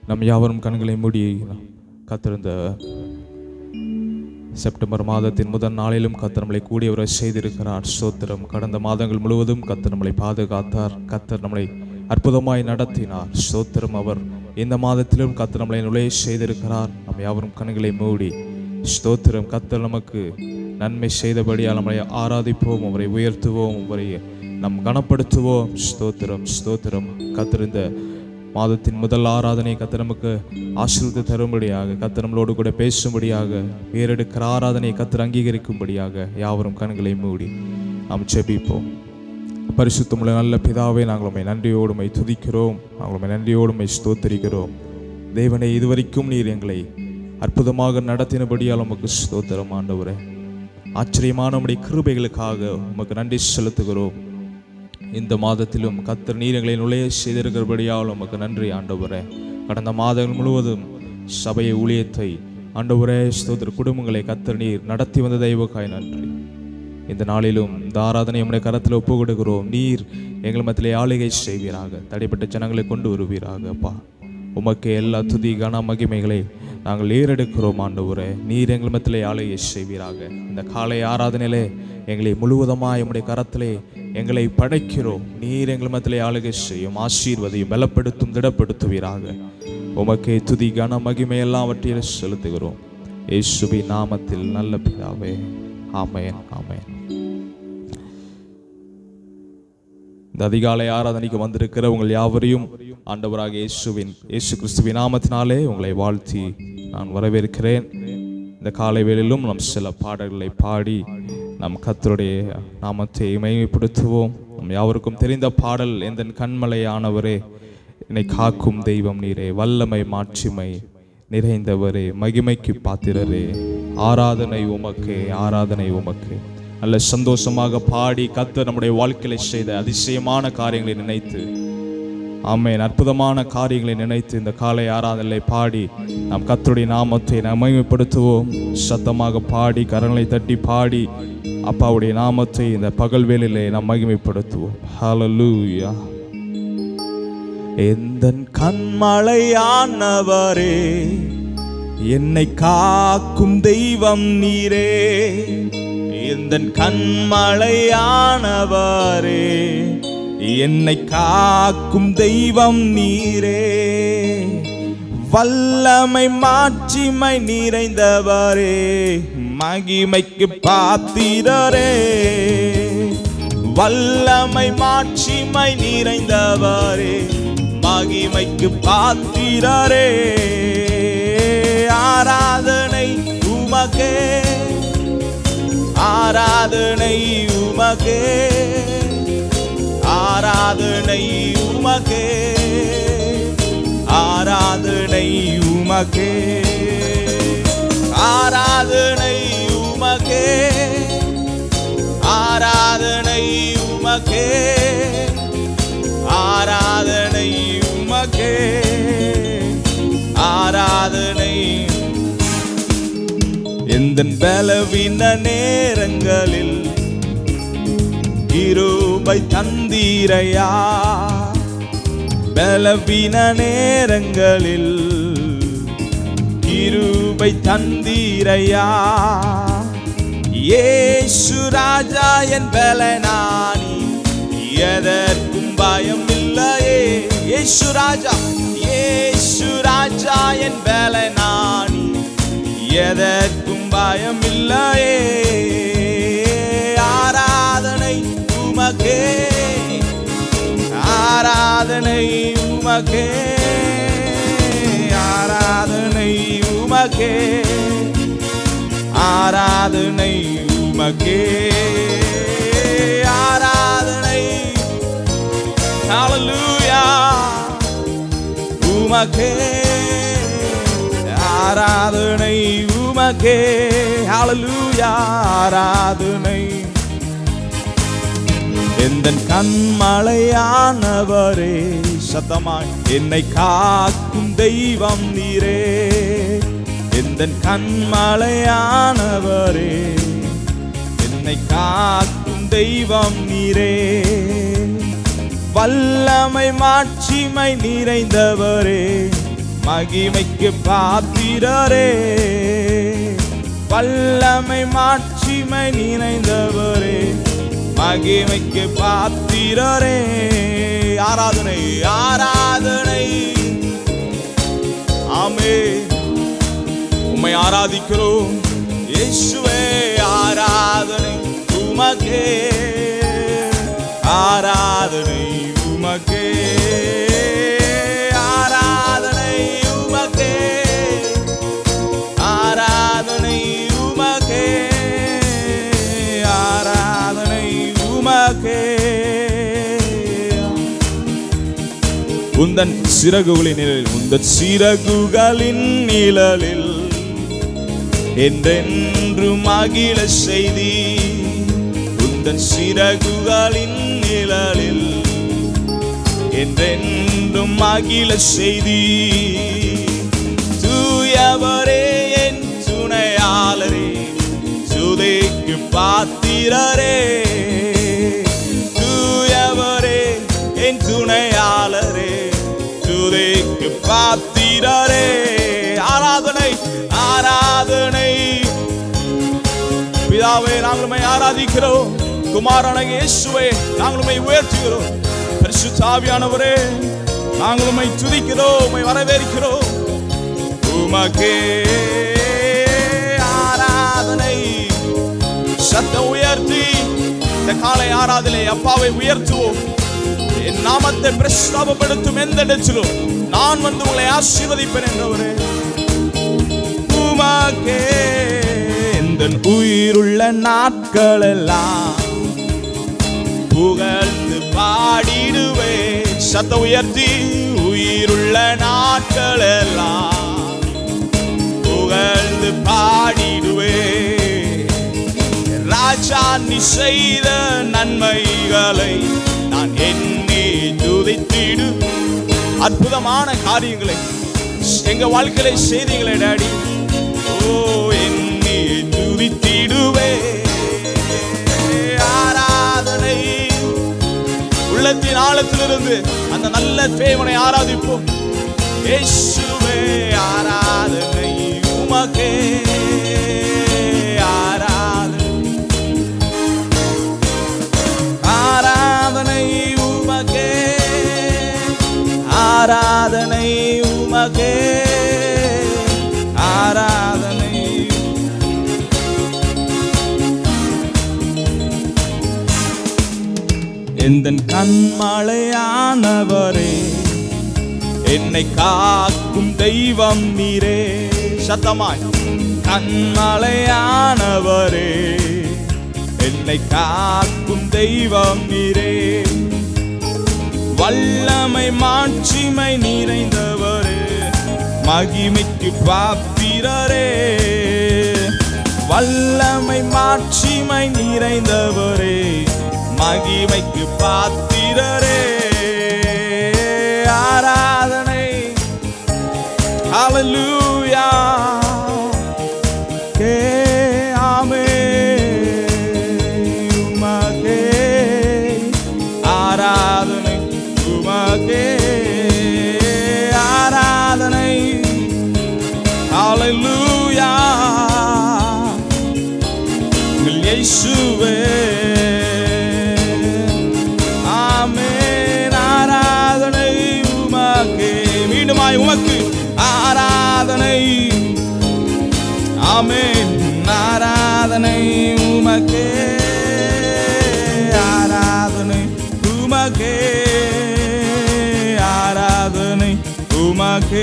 நம் யாவரும் கண்களை மூடி கத்திருந்த செப்டம்பர் மாதத்தின் முதல் நாளிலும் கத்தர் நம்மளை கூடியவரை செய்திருக்கிறார் ஸ்தோத்திரம் கடந்த மாதங்கள் முழுவதும் கத்தர் நம்மளை பாதுகாத்தார் கத்தர் நம்மளை அற்புதமாய் நடத்தினார் ஸ்தோத்திரம் அவர் இந்த மாதத்திலும் கத்தர் நம்மளை நுழைய செய்திருக்கிறார் நம்ம யாவரும் கண்களை மூடி ஸ்தோத்திரம் கத்தர் நமக்கு நன்மை செய்தபடியால் நம்மளை ஆராதிப்போம் அவரை உயர்த்துவோம் அவரை நம் கனப்படுத்துவோம் ஸ்தோத்திரம் ஸ்தோத்திரம் கத்தர் இந்த மாதத்தின் முதல் ஆராதனை கத்தர் நமக்கு ஆசீர்வாதத்தை தரும்படியாக கத்தர் நம்மளோடு கூட பேசும்படியாக வேறெடுக்கிற ஆராதனை கத்தர் அங்கீகரிக்கும்படியாக யாவரும் கண்களை மூடி நாம் ஜெபிப்போம் பரிசுத்தமுள்ள நல்ல பிதாவே நாங்கள் உம்மை நன்றியோடு உம்மை துதிக்கிறோம் நாங்கள் உம்மை நன்றியோடு உம்மை ஸ்தோத்தரிக்கிறோம் தேவனை இதுவரைக்கும் நீர் எங்களை அற்புதமாக நடத்தினபடியால் உமக்கு ஸ்தோத்திரம் ஆண்டவரே ஆச்சரியமான உம்முடைய கிருபைகளுக்காக உமக்கு நன்றி செலுத்துகிறோம் இந்த மாதத்திலும் கத்தர் நீர் எங்களை நுழைய செய்திருக்கிறபடியால் உமக்கு நன்றி ஆண்டவரே கடந்த மாதங்கள் முழுவதும் சபையை ஊழியத்தை ஆண்டவரே ஸ்தோத்திர குடும்பங்களை கத்தர் நீர் நடத்தி வந்த தெய்வக்காய் நன்றி இந்த நாளிலும் இந்த ஆராதனை உம்முடைய கரத்தில் ஒப்பு கொடுக்கிறோம் நீர் எங்கள் மத்திலே ஆளுகை செய்வீராக தடைப்பட்ட ஜனங்களை கொண்டு வருவீராக அப்பா உமக்கு எல்லா துதி கன மகிமைகளை நாங்கள் ஏறெடுக்கிறோம் ஆண்டவரே நீர் எங்கள் மத்திலே ஆளுகை செய்வீராக இந்த காலை ஆராதனையிலே எங்களை முழுவதுமாய் உம்முடைய கரத்திலே எங்களை படைக்கிறோம் நீர் எங்கள் மத்திலே ஆளுகை செய்யும் ஆசீர்வதையும் பலப்படுத்தும் திடப்படுத்துவீராக உமக்கே துதி கன மகிமை எல்லாவற்றையும் செலுத்துகிறோம் இயேசுபி நாமத்தில் நல்ல பிதாவே ஆமென் ஆமென் இந்த அதிகாலை ஆராதனைக்கு வந்திருக்கிற உங்கள் யாவரையும் ஆண்டவராக இயேசுவின் இயேசு கிறிஸ்துவின் நாமத்தினாலே உங்களை வாழ்த்தி நான் வரவேற்கிறேன் இந்த காலை வேளையிலும் நம் சில பாடல்களை பாடி நம் கத்தருடைய நாமத்தை மைமைப்படுத்துவோம் நம் யாவருக்கும் தெரிந்த பாடல் எந்த கண்மலையானவரே என்னை காக்கும் தெய்வம் நீரே வல்லமை மாட்சிமை நிறைந்தவரே மகிமைக்கு பாத்திரரே ஆராதனை உமக்கு ஆராதனை உமக்கு நல்ல சந்தோஷமாக பாடி கத்தர் நம்முடைய வாழ்க்கையில செய்த அதிசயமான காரியங்களை நினைத்து ஆமென் அற்புதமான காரியங்களை நினைத்து இந்த காலை ஆராதனை பாடி நாம் கத்தருடைய நாமத்தை நாம் மகிமைப்படுத்துவோம் சத்தமாக பாடி கரங்களை தட்டி பாடி அப்பாவுடைய நாமத்தை இந்த பகல் வேளையிலே நாம் மகிமைப்படுத்துவோம் ஹalleluya எந்தன் கண்மலையானவரே என்னை காக்கும் தெய்வம் நீரே எந்தன் கண்மலையானவரே என்னை காக்கும் தெய்வம் நீரே வல்லமை மாட்சிமை நிறைந்தவரே மகிமைக்கு பாத்திரரே வல்லமை மாட்சிமை நிறைந்தவரே மகிமைக்கு பாத்திரரே ஆராதனை உமகே ஆராதனை உமகே ஆராதனை உமகே ஆராதனை உமகே ஆராதனை உமகே ஆராதனை உமகே ஆராதனை உமகே ஆராதனை எந்த பலவீன நேரங்களில் இருபை தந்தீரையா பலவீன நேரங்களில் இருபை தந்தீரையா ஏசு ராஜா என் பலனானி எதற்கும் பயம் இல்லையே ஏசு ராஜா ஏசு ராஜா என் பலனானி எதற்கும் பயம் இல்லையே ஆராதனை உமகே ஆராதனை உமகே ஆராதனை உமகே ஆராதனை உமகே ஆராதனை ஹalleluya உமகே ஆராதனை உமகே ஹalleluya ஆராதனை எந்த கண்மலையானவரே சத்தமாய் என்னை காக்கும் தெய்வம் நீரே எந்த கண்மலையானவரே என்னை காக்கும் தெய்வம் நீரே வல்லமை மாட்சிமை நிறைந்தவரே மகிமைக்கு பாத்திரரே வல்லமை மாட்சிமை நிறைந்தவரே மகிமைக்கு பாத்திரரே ஆராதனை ஆராதனை ஆமே உம்மை ஆராதிக்கிறோம் இயேசுவே ஆராதனை உமக்கே ஆராதனை உமக்கே ஆராதனை உமக்கே ஆராதனை உமக்கே ஆராதனை உமக்கே உந்தன் சிறகுகளின் நிழலில் உந்தன் சிறகுகளின் நிழலில் என்றென்று மகிழ செய்தி உந்தன் சிறகுகளின் நிழலில் என்றென்றும் மகிழ செய்தி தூயவரே என் துணையாளரே சுதைக்கு பாத்திரரே தூயவரே என் துணையாளரே சுதைக்கு பாத்திரரே ஆராதனை ஆராதனை பிதாவே நாங்கள் உம்மை ஆராதிக்கிறோம் குமாரன இயேசுவே நாங்கள் உம்மை உயர்த்துகிறோம் பரிசுத்த ஆவியானவரே நாங்கள் உம்மை துதிக்கிறோம் உம்மை வரவேற்கிறோம் உமக்கே ஆராதனை சத்தம் உயர்த்தி இந்த காலை ஆராதனை அப்பாவை உயர்த்துவோம் என் நாமத்தை பிரஸ்தாபப்படுத்தும் எந்த இடத்திலும் நான் வந்து உங்களை ஆசீர்வதிப்பேன் என்றவரே உமக்கே எந்த உயிருள்ள நாட்கள் எல்லாம் புகழ்ந்து பாடிடுவே சத்த உயர்த்தி உயிருள்ள நாட்கள் எல்லாம் புகழ்ந்து பாடிடுவே ராஜா நீ செய்த நன்மைகளை நான் எண்ணி துதித்திடு அற்புதமான காரியங்களை எங்க வாழ்க்கையில செய்திகளை டாடி ஓ எண்ணி துதித்திடுவே ஆராதனை உள்ளத்தின் ஆழத்திலிருந்து அந்த நல்ல தேவனை ஆராதிப்போம் இயேசுவே ஆராதனை உமக்கே ஆராதனை ஆராதனை உமக்கே ஆராதனை உமக்கே ஆராதனை எந்தன் கண்மலையானவரே என்னை காக்கும் தெய்வம் நீரே சத்தமாய் கண்மலையானவரே என்னை காக்கும் தெய்வம் நீரே வல்லமை மாட்சிமை நிறைந்தவரே மகிமைக்கு பாத்திரரே வல்லமை மாட்சிமை நிறைந்தவரே மகிமைக்கு பாத்திரரே ஆராதனை ஹalleluya கே ஆமே உமக்கே ஆராதனை உமக்கே ஆராதனை ஹalleluya எங்கள் இயேசுவே ஆமென் ஆராதனை உமக்கே மீண்டுமாய் உமக்கு ஆராதனை ஆமென் ஆராதனை உமக்கே ஆராதனை உமக்கே ஆராதனை உமக்கே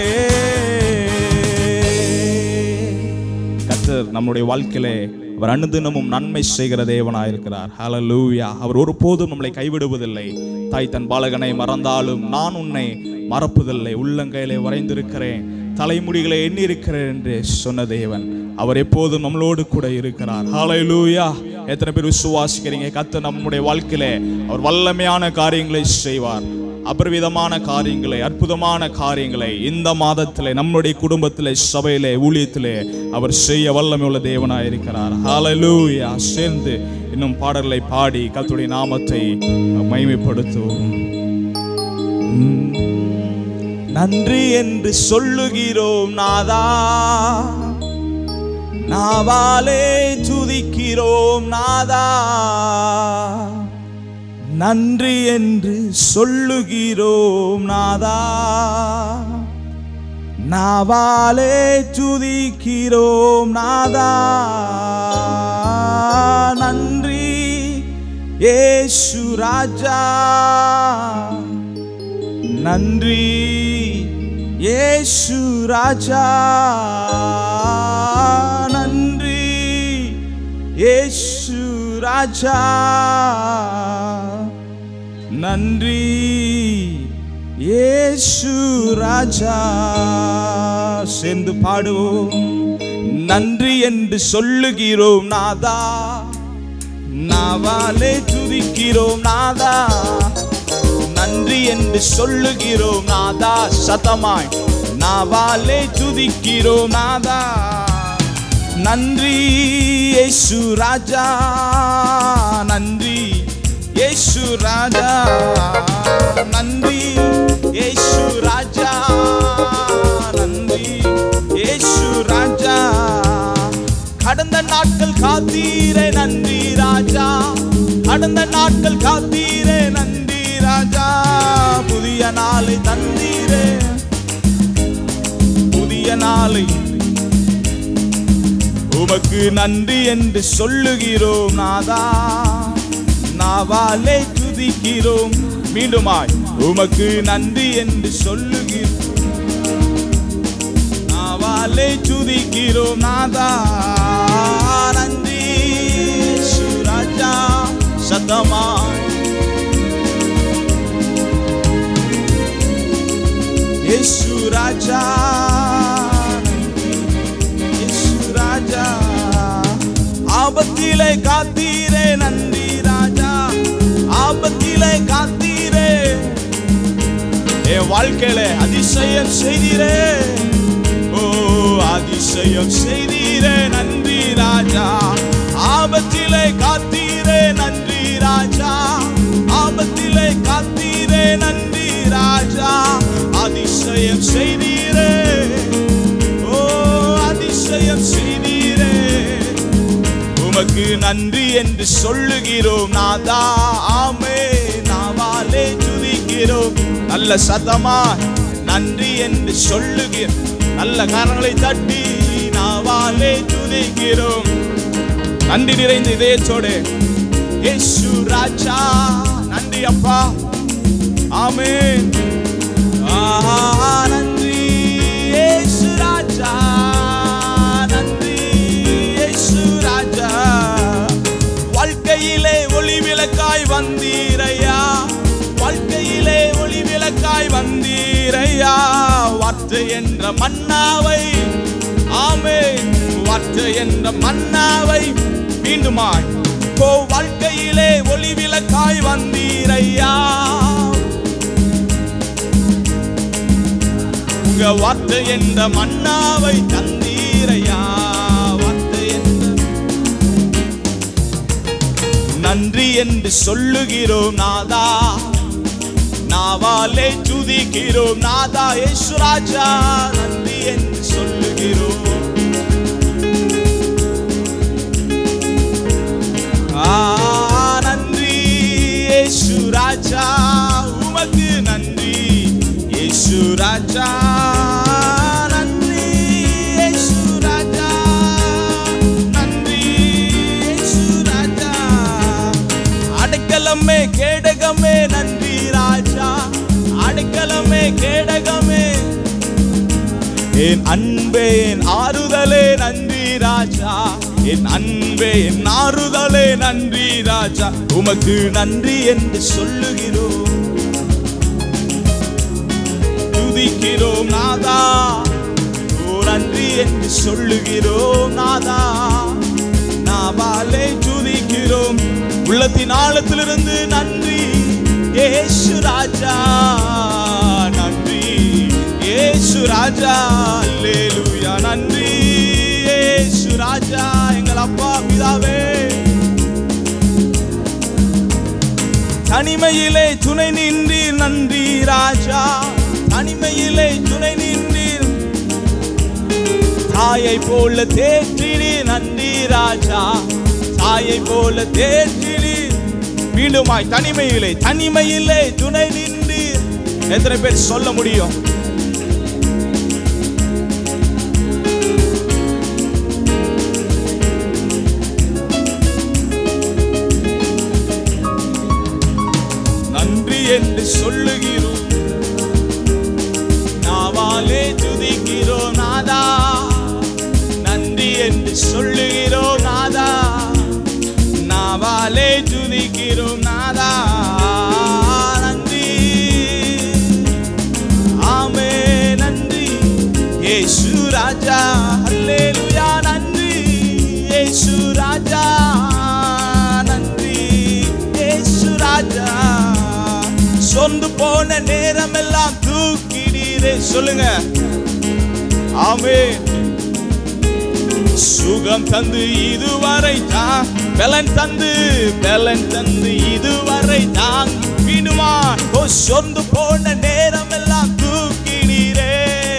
கர்த்தர் நம்முடைய வாழ்க்கையிலே அவர் அனுதினமும் நன்மை செய்கிற தேவனாய் இருக்கிறார் ஹalleluya அவர் ஒருபோதும் நம்மளை கைவிடுவதில்லை தாய் தன் பாலகனை மறந்தாலும் நான் உன்னை மறப்பதில்லை உள்ளங்கையிலே வரைந்திருக்கிறேன் தலைமுடிகளை எண்ணி இருக்கிறேன் என்று சொன்ன தேவன் அவர் எப்போதும் நம்மளோடு கூட இருக்கிறார் ஹalleluya எத்தனை பேர் விசுவாசிக்கிறீங்க கர்த்தர் நம்முடைய வாழ்க்கையிலே அவர் வல்லமையான காரியங்களை செய்வார் அபரிவிதமான காரியங்களை அற்புதமான காரியங்களை இந்த மாதத்திலே நம்முடைய குடும்பத்திலே சபையிலே ஊழியத்திலே அவர் செய்ய வல்லமை உள்ள தேவனாய் இருக்கிறார் ஹalleluya சேர்ந்து இன்னும் பாடல்களை பாடி கர்த்தருடைய நாமத்தை மகிமைப்படுத்துவோம் நன்றி என்று சொல்லுகிறோம் நாதா நாவாலே துதிக்கிறோம் நாதா நன்றி என்று சொல்லுகிறோம் நாதா நாவாலே துதிக்கிறோம் நாதா நன்றி ஏசு ராஜா நன்றி ஏசு ராஜா நன்றி ஏசு ராஜா நன்றி ஏசு ராஜா சேர்ந்து பாடுவோம் நன்றி என்று சொல்லுகிறோம் நாதா நாவாலே துதிக்கிறோம் நாதா நன்றி என்று சொல்லுகிறோம் நாதா சதமாய் நாவாலே துதிக்கிறோம் நாதா நன்றி ஏசு ராஜா நன்றி ஏசு ராஜா நன்றி ஏசு ராஜா நன்றி ஏசு ராஜா கடந்த நாட்கள் காத்தீரே நன்றி ராஜா கடந்த நாட்கள் காத்தீரே நன்றி ராஜா புதிய நாளை தந்தீரே புதிய நாளை உமக்கு நன்றி என்று சொல்லுகிறோம் நாதா நாவாலே துதிக்கிறோம் மீண்டுமாய் உமக்கு நன்றி என்று சொல்லுகிறோம் நாவாலே துதிக்கிறோம் நாதா நன்றி சுராஜா சத்தமாய் இயேசு ராஜா இயேசு ராஜா ஆபத்திலே காத்தீரே நன்றி ராஜா ஆபத்திலே காத்தீரே என் வாழ்க்கையில அதிசயம் செய்தீரே ஓ அதிசயம் செய்தீரே நன்றி ராஜா ஆபத்திலே காத்தீரே நன்றி ராஜா ஆபத்திலே காத்தீரே நன்றி ராஜா அதிசயம் செய்தீரே ஓ அதிசயம் செய்தீரே உமக்கு நன்றி என்று சொல்லுகிறோம் நாதா ஆமே நாவாலே துதிக்கிறோம் நல்ல சத்தமா நன்றி என்று சொல்லுகிறோம் நல்ல காரணங்களை தட்டி நாவாலே துதிக்கிறோம் நன்றி நிறைந்த இதயத்தோடு இயேசு ராஜா நன்றி அப்பா ஆமென் ஆஹா, நன்றி இயேசு ராஜா நன்றி இயேசு ராஜா வாழ்க்கையிலே ஒளி விளக்காய் வந்தீரையா வாழ்க்கையிலே ஒளி விளக்காய் வந்தீரையா வார்த்தை என்ற மன்னாவை ஆமே வார்த்தை என்ற மன்னாவை மீண்டுமாய் ஓ வாழ்க்கையிலே ஒளி விளக்காய் வந்தீரையா உங்க வார்த்தை என்ற மன்னாவை தந்தீரையா வார்த்தை என்ற நன்றி என்று சொல்லுகிறோம் நாதா நாவாலே துதிக்கிறோம் நாதா யேசுராஜா நன்றி என்று சொல்லுகிறோம் ஆ, நன்றி யேசுராஜா உமக்கு நன்றி யேசுராஜா நன்றி யேசுராஜா நன்றி யேசுராஜா அடைக்கலமே கேடகமே நன்றி ராஜா அடைக்கலமே கேடகமே என் அன்பே என் ஆறுதலே நன்றி ராஜா என் அன்பே என் ஆறுதலே நன்றி ராஜா உமக்கு நன்றி என்று சொல்லுகிறோம் துதிக்கிறோம் நாதா ஓ நன்றி என்று சொல்லுகிறோம் நாதா நாவாலே துதிக்கிறோம் உள்ளத்தின் ஆழத்திலிருந்து நன்றி ஏசு ராஜா நன்றி ஏசு ராஜா அல்லேலூயா நன்றி ஏசு ராஜா எங்கள் அப்பா பிதாவே தனிமையிலே துணை நின்றீர் நன்றி ராஜா தனிமையிலே துணை நின்றீர் தாயை போல தேற்றினீர் நன்றி ராஜா தாயை போல தேற்றினீர் மீண்டுமாய் தனிமையிலே தனிமையிலே துணை நின்றீர் எத்தனை பேர் சொல்ல முடியும் நன்றி என்று சொல்லுகிறோம் நாவாலே துதிக்கிறோம் நாதா நன்றி என்று சொல்லுகிறோம் நாதா நாவாலே துதிக்கிறோம் நாதா நன்றி ஆமே நன்றி ஏசு ராஜா அல்லேலூயா நன்றி ஏசு ராஜா நன்றி ஏசு ராஜா சொந்து போன நேரம் எல்லாம் தூக்கிடீரே சொல்லுங்க ஆமே சுகம் தந்து இதுவரை தான் பலன் தந்து பலன் தந்து இதுவரை தான் விடுமா ஓ சொந்து போன நேரம் எல்லாம் தூக்கினீரே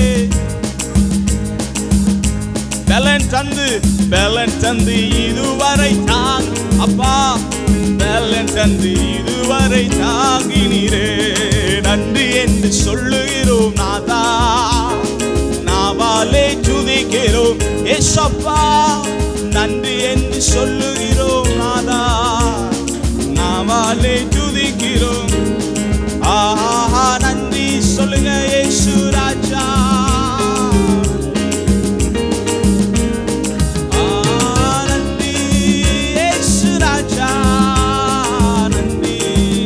பலன் தந்து பலன் தந்து இதுவரை தாங் அப்பா பலன் தந்து இதுவரை தாங்கினீரே நன்றி என்று சொல்லுகிறோம் நாதா நாவாலே துதிக்கிறோம் ஏசப்பா நன்றி என்று சொல்லுகிறோம் நாதா நாவாலே துதிக்கிறோம் ஆஹா நன்றி சொல்லுங்க ஏசு ராஜா நன்றி இயேசு ராஜா நன்றி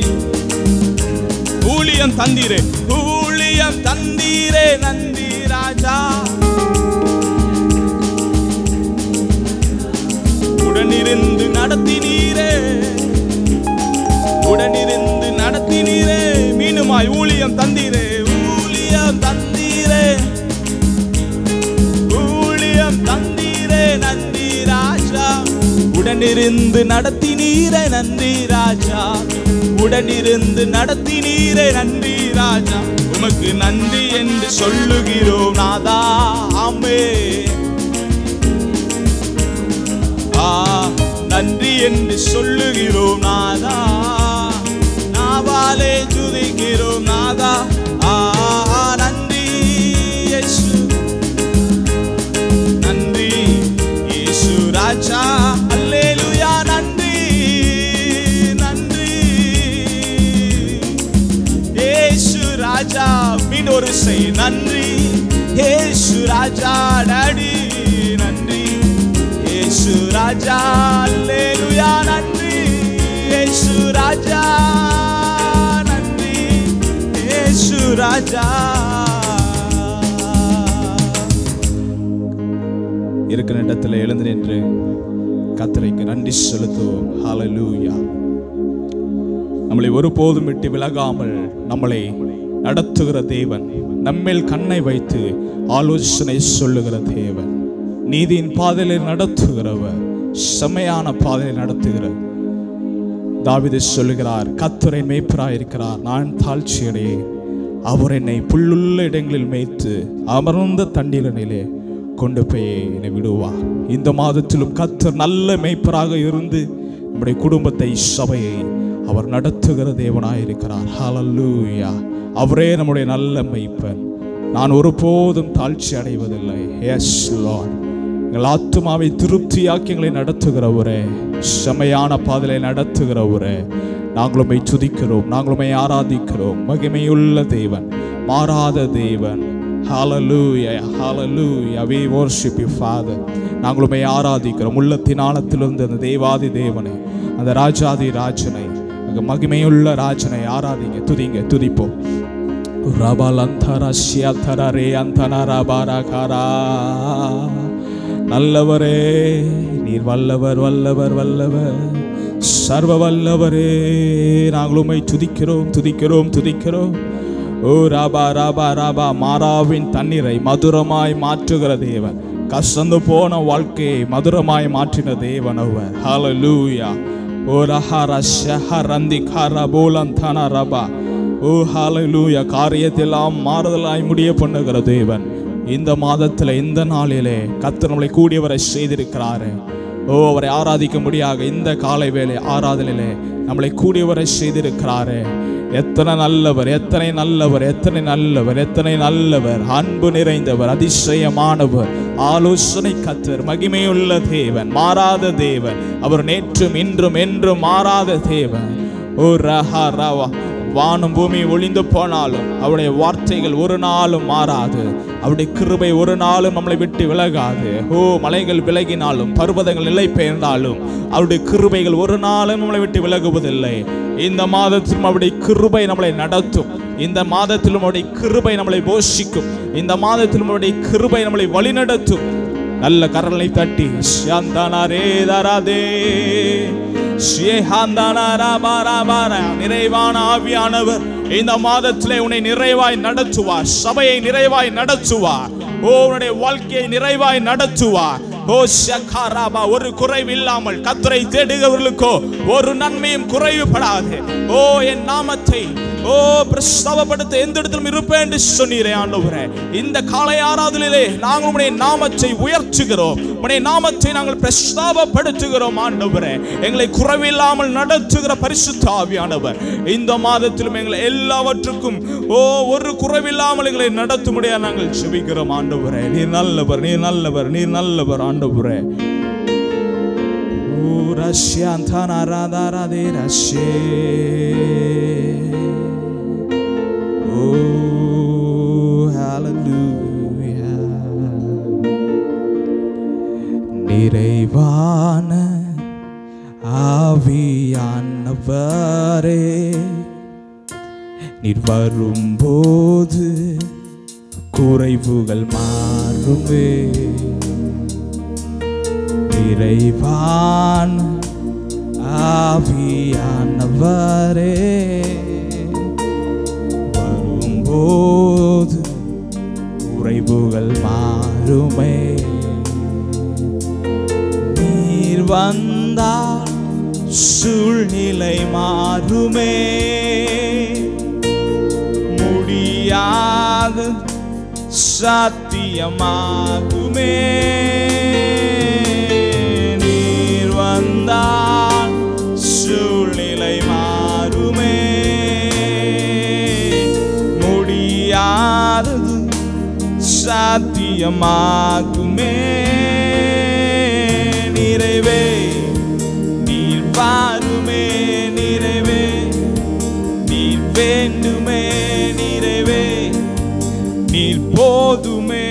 ஊழியம் தந்தீரே ஊழியம் தந்தீரே நந்தி ராஜா உடனிருந்து நடத்தினீரே உடனிருந்து நடத்தினீரே மீனுமாய் ஊழியம் தந்தீரே ஊழியம் தந்தீரே ஊழியம் தந்தீரே நன்றி ராஜா உடனிருந்து நடத்தினீரே நன்றி ராஜா உடனிருந்து நடத்தினீரே நன்றி ராஜா உமக்கு நன்றி என்று சொல்லுகிறோம் நாதா ஆமே ஆ நன்றி என்று சொல்லுகிறோம் நாதா நாவாலே துதிக்கிறோம் நாதா ஆ நன்றி இயேசு நன்றி இயேசு ராஜா அல்லேலூயா நன்றி நன்றி இயேசு ராஜா மீண்டும் ஒரு செய் நன்றி இயேசு ராஜா டாடி நன்றி இயேசு ராஜா அல்லேலூயா நன்றி இயேசு ராஜா நன்றி இயேசு ராஜா இருக்கிற இடத்துல எழுந்து நின்று கத்தரைக்கு நன்றி செலுத்துவோம் ஹalleluya நம்மளை ஒருபோதும் விட்டு விலகாமல் நம்மளை நடத்துகிற தேவன் நம்மேல் கண்ணை வைத்து ஆலோசனை சொல்லுகிற தேவன் நீதியின் பாதையில் நடத்துகிறவர் செம்மையான பாதையில் நடத்துகிற தாவிது சொல்லுகிறார் கத்துரை மேய்ப்பராய் இருக்கிறார் நான் தாழ்ச்சியடையே அவர் என்னை புல்லுள்ள இடங்களில் மேய்த்து அமர்ந்த தண்ணீரனிலே கொண்டு போய் என்னை விடுவார் இந்த மாதத்திலும் கத்தர் நல்ல மேய்ப்பராக இருந்து நம்முடைய குடும்பத்தை சபையை அவர் நடத்துகிற தேவனாயிருக்கிறார் ஹalleluya அவரே நம்முடைய நல்ல மேய்ப்பன் நான் ஒருபோதும் தாழ்ச்சி அடைவதில்லை எஸ் லார்ட் எங்கள் ஆத்துமாவை திருப்தியாக்கி எங்களை நடத்துகிறவரே செமையான பாதையை நடத்துகிறவரே நாங்களும் உம்மை துதிக்கிறோம் நாங்களும் உம்மை ஆராதிக்கிறோம் மகிமையுள்ள தேவன் மாறாத தேவன் ஹalleluya hallelujah we worship you father நாங்கள் உம்மை ஆராதிக்கிறோம் உள்ளத்தின் ஆழத்திலிருந்து அந்த தேவாதி தேவனை அந்த ராஜாதி ராஜனை அங்க மகிமையுள்ள ராஜனை ஆராதிங்க துதிங்க துதிப்போம் ரபலந்தர ஷியதர ரே அந்தன ரபரகரா நல்லவரே நீர் வல்லவர் வல்லவர் வல்லவர் சர்வ வல்லவரே நாங்கள் உம்மை துதிக்கிறோம் துதிக்கிறோம் துதிக்கிறோம் ஓ ராபா ராபா ராபா மாறாவின் தண்ணீரை மதுரமாய் மாற்றுகிற தேவன் கசந்து போன வாழ்க்கையை மதுரமாய் மாற்றின தேவன் அவர் ஹalleluya ஓ ரஹர ஷஹரந்தி கர போலந்தன ரபா ஓ ஹalleluya காரியத்தெல்லாம் மாறுதலாய் முடிய பண்ணுகிற தேவன் இந்த மாதத்தில் இந்த நாளிலே கர்த்தர் நம்மளை கூடியவரை செய்திருக்கிறாரு ஓ அவரை ஆராதிக்க முடியாக இந்த காலை வேளை ஆராதனையிலே நம்மளை கூடியவரை செய்திருக்கிறாரு எத்தனை நல்லவர் எத்தனை நல்லவர் எத்தனை நல்லவர் எத்தனை நல்லவர் அன்பு நிறைந்தவர் அதிசயமானவர் ஆலோசனை கத்தர் மகிமையுள்ள தேவன் மாறாத தேவன் அவர் நேற்றும் இன்றும் என்றும் மாறாத தேவன் ஓ ரஹா ரவா வானம் பூமி ஒளிந்து போனாலும் அவருடைய வார்த்தைகள் ஒரு நாளும் மாறாது அவருடைய கிருபை ஒரு நாளும் நம்மளை விட்டு விலகாது ஓ மலைகள் விலகினாலும் பர்வதங்கள் நிலை பெயர்ந்தாலும் அவருடைய கிருபைகள் ஒரு நாளும் நம்மளை விட்டு விலகுவதில்லை இந்த மாதத்திலும் அவருடைய கிருபை நம்மளை நடத்தும் இந்த மாதத்திலும் அவருடைய கிருபை நம்மளை போஷிக்கும் இந்த மாதத்திலும் அவருடைய கிருபை நம்மளை வழிநடத்தும் நல்ல கரலை தட்டி ஷியாந்தானாரே தராதே ஷியேஹாந்தானாராபாராபாரா. நிறைவான ஆவியானவர் இந்த மாதத்திலே உன்னை நிறைவாய் நடத்துவார் சபையை நிறைவாய் நடத்துவார் ஓ உன்னுடைய வாழ்க்கையை நிறைவாய் நடத்துவார் ஓ ஷக்காராபா ஒரு குறைவு இல்லாமல் கத்தரை தேடுகிறவர்களுக்கோ ஒரு நன்மையும் குறைவுபடாது ஓ என் நாமத்தை ஓ பிரஸ்தாபப்படுத்த எந்த இடத்திலும் இருப்பேன் என்று சொன்னீரே ஆண்டவரே இந்த காலை ஆராதலிலே நாங்கள் உம்முடைய நாமத்தை உயர்த்துகிறோம் உம்முடைய நாமத்தை நாங்கள் பிரஸ்தாபப்படுத்துகிறோம் ஆண்டவரே எங்களை குறைவில்லாமல் நடத்துகிற பரிசுத்த ஆவியானவர் இந்த மாதத்திலும் எங்களை எல்லாவற்றுக்கும் ஓ ஒரு குறைவில்லாமல் எங்களை நடத்தும்படியா நாங்கள் செபிக்கிறோம் ஆண்டவரே நீர் நல்லவர் நீர் நல்லவர் நீர் நல்லவர் ஆண்டவரே ஓ ரஷ்யாந்தான ராதாராதே ரஷ்யே Oh, hallelujah. நிறைவான ஆவியானவரே நீர் வரும்போது குறைவுகள் மாறுமே நிறைவான ஆவியானவரே வரும்போது குறைவுகள் மாறுமே நீர் வந்தால் சூழ்நிலை மாறுமே முடியாது சாத்தியமாகுமே நீர் வந்தால் சூழ்நிலை மாறுமே முடியாதது சாத்தியமாகுமே நிறைவே நீர் வாருமே நிறைவே நீர் வேண்டுமே நிறைவே நீர் போதுமே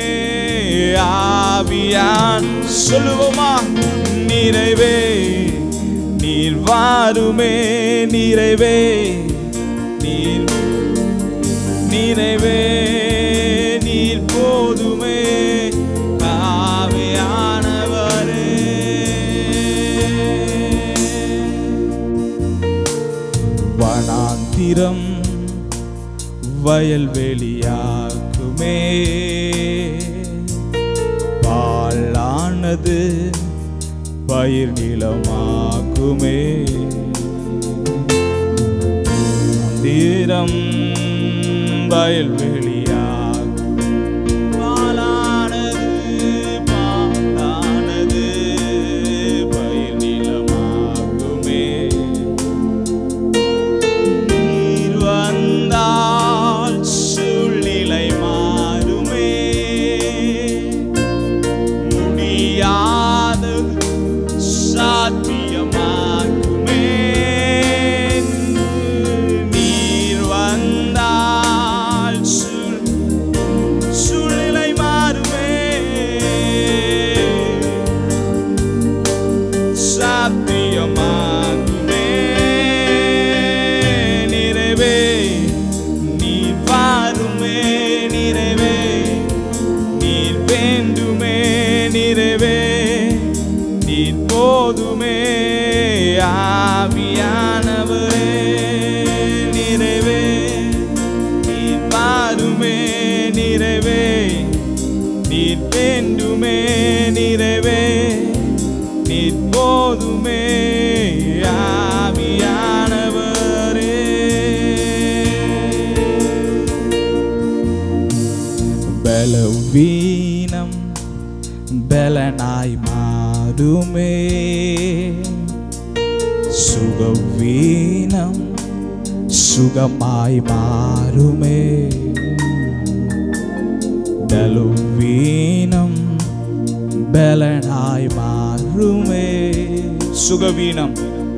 ஆவியான் சொல்லுவோமா நிறைவே நீர் வாருமே நிறைவே நீர் நிறைவே நீர் போதுமே ஆவியானவரே வனாந்திரம் வயல்வெளியாக்குமே பாழானது பயிர் நிலமாக்குமே மந்திரம் வயல்வெளியாகும் பாலானது பாலானது பயிர் நிலமாகுமே நீர் வந்தால் சூழ்நிலை மாறுமே முடியாதது சாத்தியமாகுமே நீர் வந்தால் சூழ் சுகமாய் மாறுமே பலவீனம் பலனாய் மாறுமே சுகவீனம்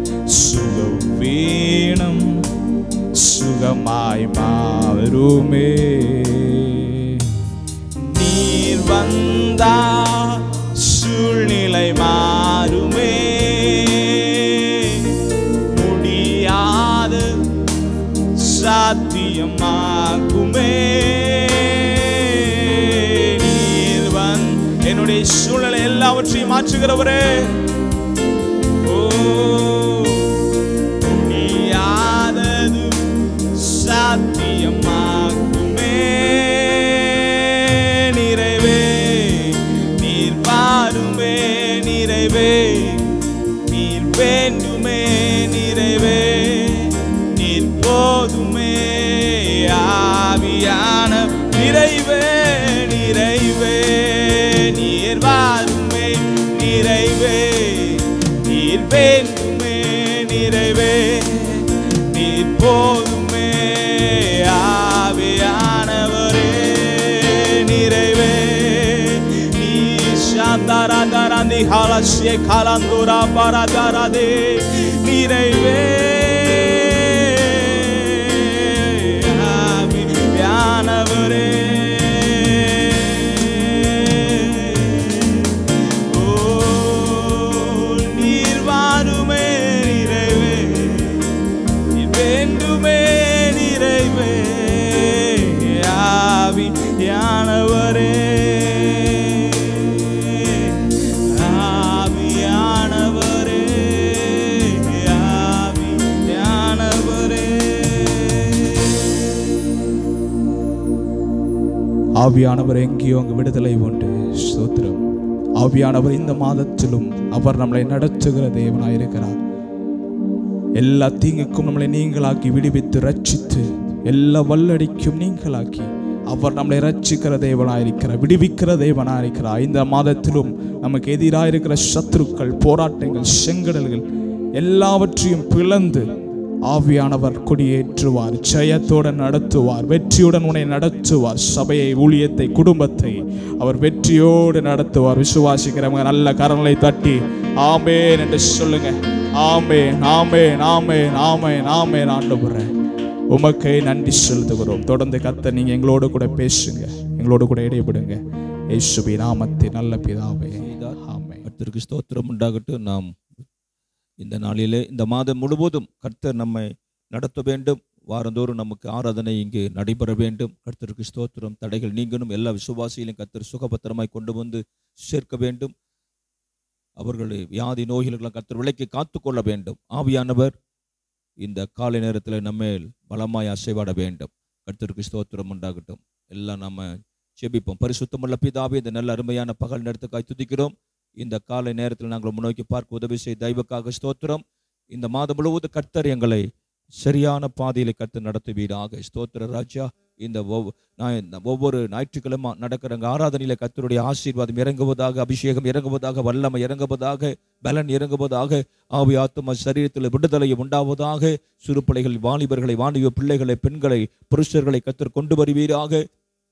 சுகவீனம் சுகமாய் மாறுமே நீர் வந்தா சூழ்நிலை மாறுமே முடியாது சாத்தியமாகுமே நீர் வந் என்னுடைய சூழ்நிலை எல்லாவற்றையும் மாற்றுகிறவரே ஓ முடியாதது சாத்தியமாகுமே நிறைவே நீர் வாருமே நிறைவே நீர் வேண்டுமே நிறைவே நீர் போதுமே ஆவியான நிறைவே நிறைவே நீர் வாருமே நிறைவே நீர் வேண்டுமே நிறைவே நீர் போதுமே ஆவியானவரே நிறைவே நீ சாந்தாராதாராந்தி ஹாலசிய காலாந்தூரா பராதாராதே நிறைவே ஆவியானவரே ஓ நீர் வாருமே நிறைவே நீர் வேண்டுமே நிறைவே ஆவியானவரே ஆவியானவரே ஆவியானவரே ஆவியானவர் எங்கேயோ அங்கு விடுதலை உண்டு ஸ்தோத்திரம் ஆவியானவர் இந்த மாதத்திலும் அவர் நம்மளை நடத்துகிற தேவனாயிருக்கிறார் எல்லா தீங்குக்கும் நம்மளை நீங்களாக்கி விடுவித்து ரட்சித்து எல்லா வல்லடிக்கும் நீங்களாக்கி அவர் நம்மளை ரட்சிக்கிற தேவனாயிருக்கிறார் விடுவிக்கிற தேவனாயிருக்கிறார் இந்த மாதத்திலும் நமக்கு எதிராக இருக்கிற சத்துருக்கள் போராட்டங்கள் செங்கடல்கள் எல்லாவற்றையும் பிளந்து ஆவியானவர் கொடியேற்றுவார் ஜெயத்தோடு நடத்துவார் வெற்றியுடன் உன்னை நடத்துவார் சபையை ஊழியத்தை குடும்பத்தை அவர் வெற்றியோடு நடத்துவார் விசுவாசிக்கிறவங்க நல்ல கரங்களை தட்டி ஆமேன் என்று சொல்லுங்க ஆமேன் ஆமேன் ஆமேன் ஆமேன் ஆமேன் ஆண்டவரே உமக்கே நன்றி செலுத்துகிறோம் தொடர்ந்து கத்த நீங்க எங்களோடு கூட பேசுங்க எங்களோடு கூட இடைபடுங்க இயேசுபி நாமத்தை நல்ல பிதாவே ஆமென் கர்த்தருக்கு ஸ்தோத்திரம் உண்டாகட்டும் நாம் இந்த நாளிலே இந்த மாதம் முழுவதும் கர்த்தர் நம்மை நடத்த வேண்டும் வாரந்தோறும் நமக்கு ஆராதனை இங்கு நடைபெற வேண்டும் கர்த்தருக்கு ஸ்தோத்திரம் தடைகள் நீங்கணும் எல்லா விசுவாசிகளையும் கர்த்தர் சுகபத்திரமாய் கொண்டு வந்து சேர்க்க வேண்டும் அவர்களை வியாதி நோய்களுக்கெல்லாம் கர்த்தர் விலைக்கு காத்துக்கொள்ள வேண்டும் ஆவியானவர் இந்த காலை நேரத்தில் நம்மேல் பலமாய் அசைவாட வேண்டும் கர்த்தருக்கு ஸ்தோத்திரம் உண்டாகட்டும் எல்லாம் நம்ம செபிப்போம் பரிசுத்தமுள்ள பிதாவே இந்த நல்ல அருமையான பகல் நேரத்துக்காய் துதிக்கிறோம் இந்த காலை நேரத்தில் நாங்கள் முன்னோக்கி பார்க்க உதவி செய்ய தெய்வக்காக ஸ்தோத்திரம் இந்த மாதம் முழுவதும் கர்த்தர் எங்களை சரியான பாதையில் கர்த்தர் நடத்துவீராக ஸ்தோத்திர ராஜா இந்த ஒவ்வொ- நான் இந்த ஒவ்வொரு ஞாயிற்றுக்கிழமை நடக்கிற அங்க ஆராதனையில கர்த்தருடைய ஆசீர்வாதம் இறங்குவதாக அபிஷேகம் இறங்குவதாக வல்லமை இறங்குவதாக பலன் இறங்குவதாக ஆவி ஆத்தும சரீரத்தில் விடுதலையும் உண்டாவதாக சிறுபிள்ளைகள் வாலிபர்களை வாலிப பிள்ளைகளை பெண்களை புருஷர்களை கத்தர் கொண்டு வருவீராக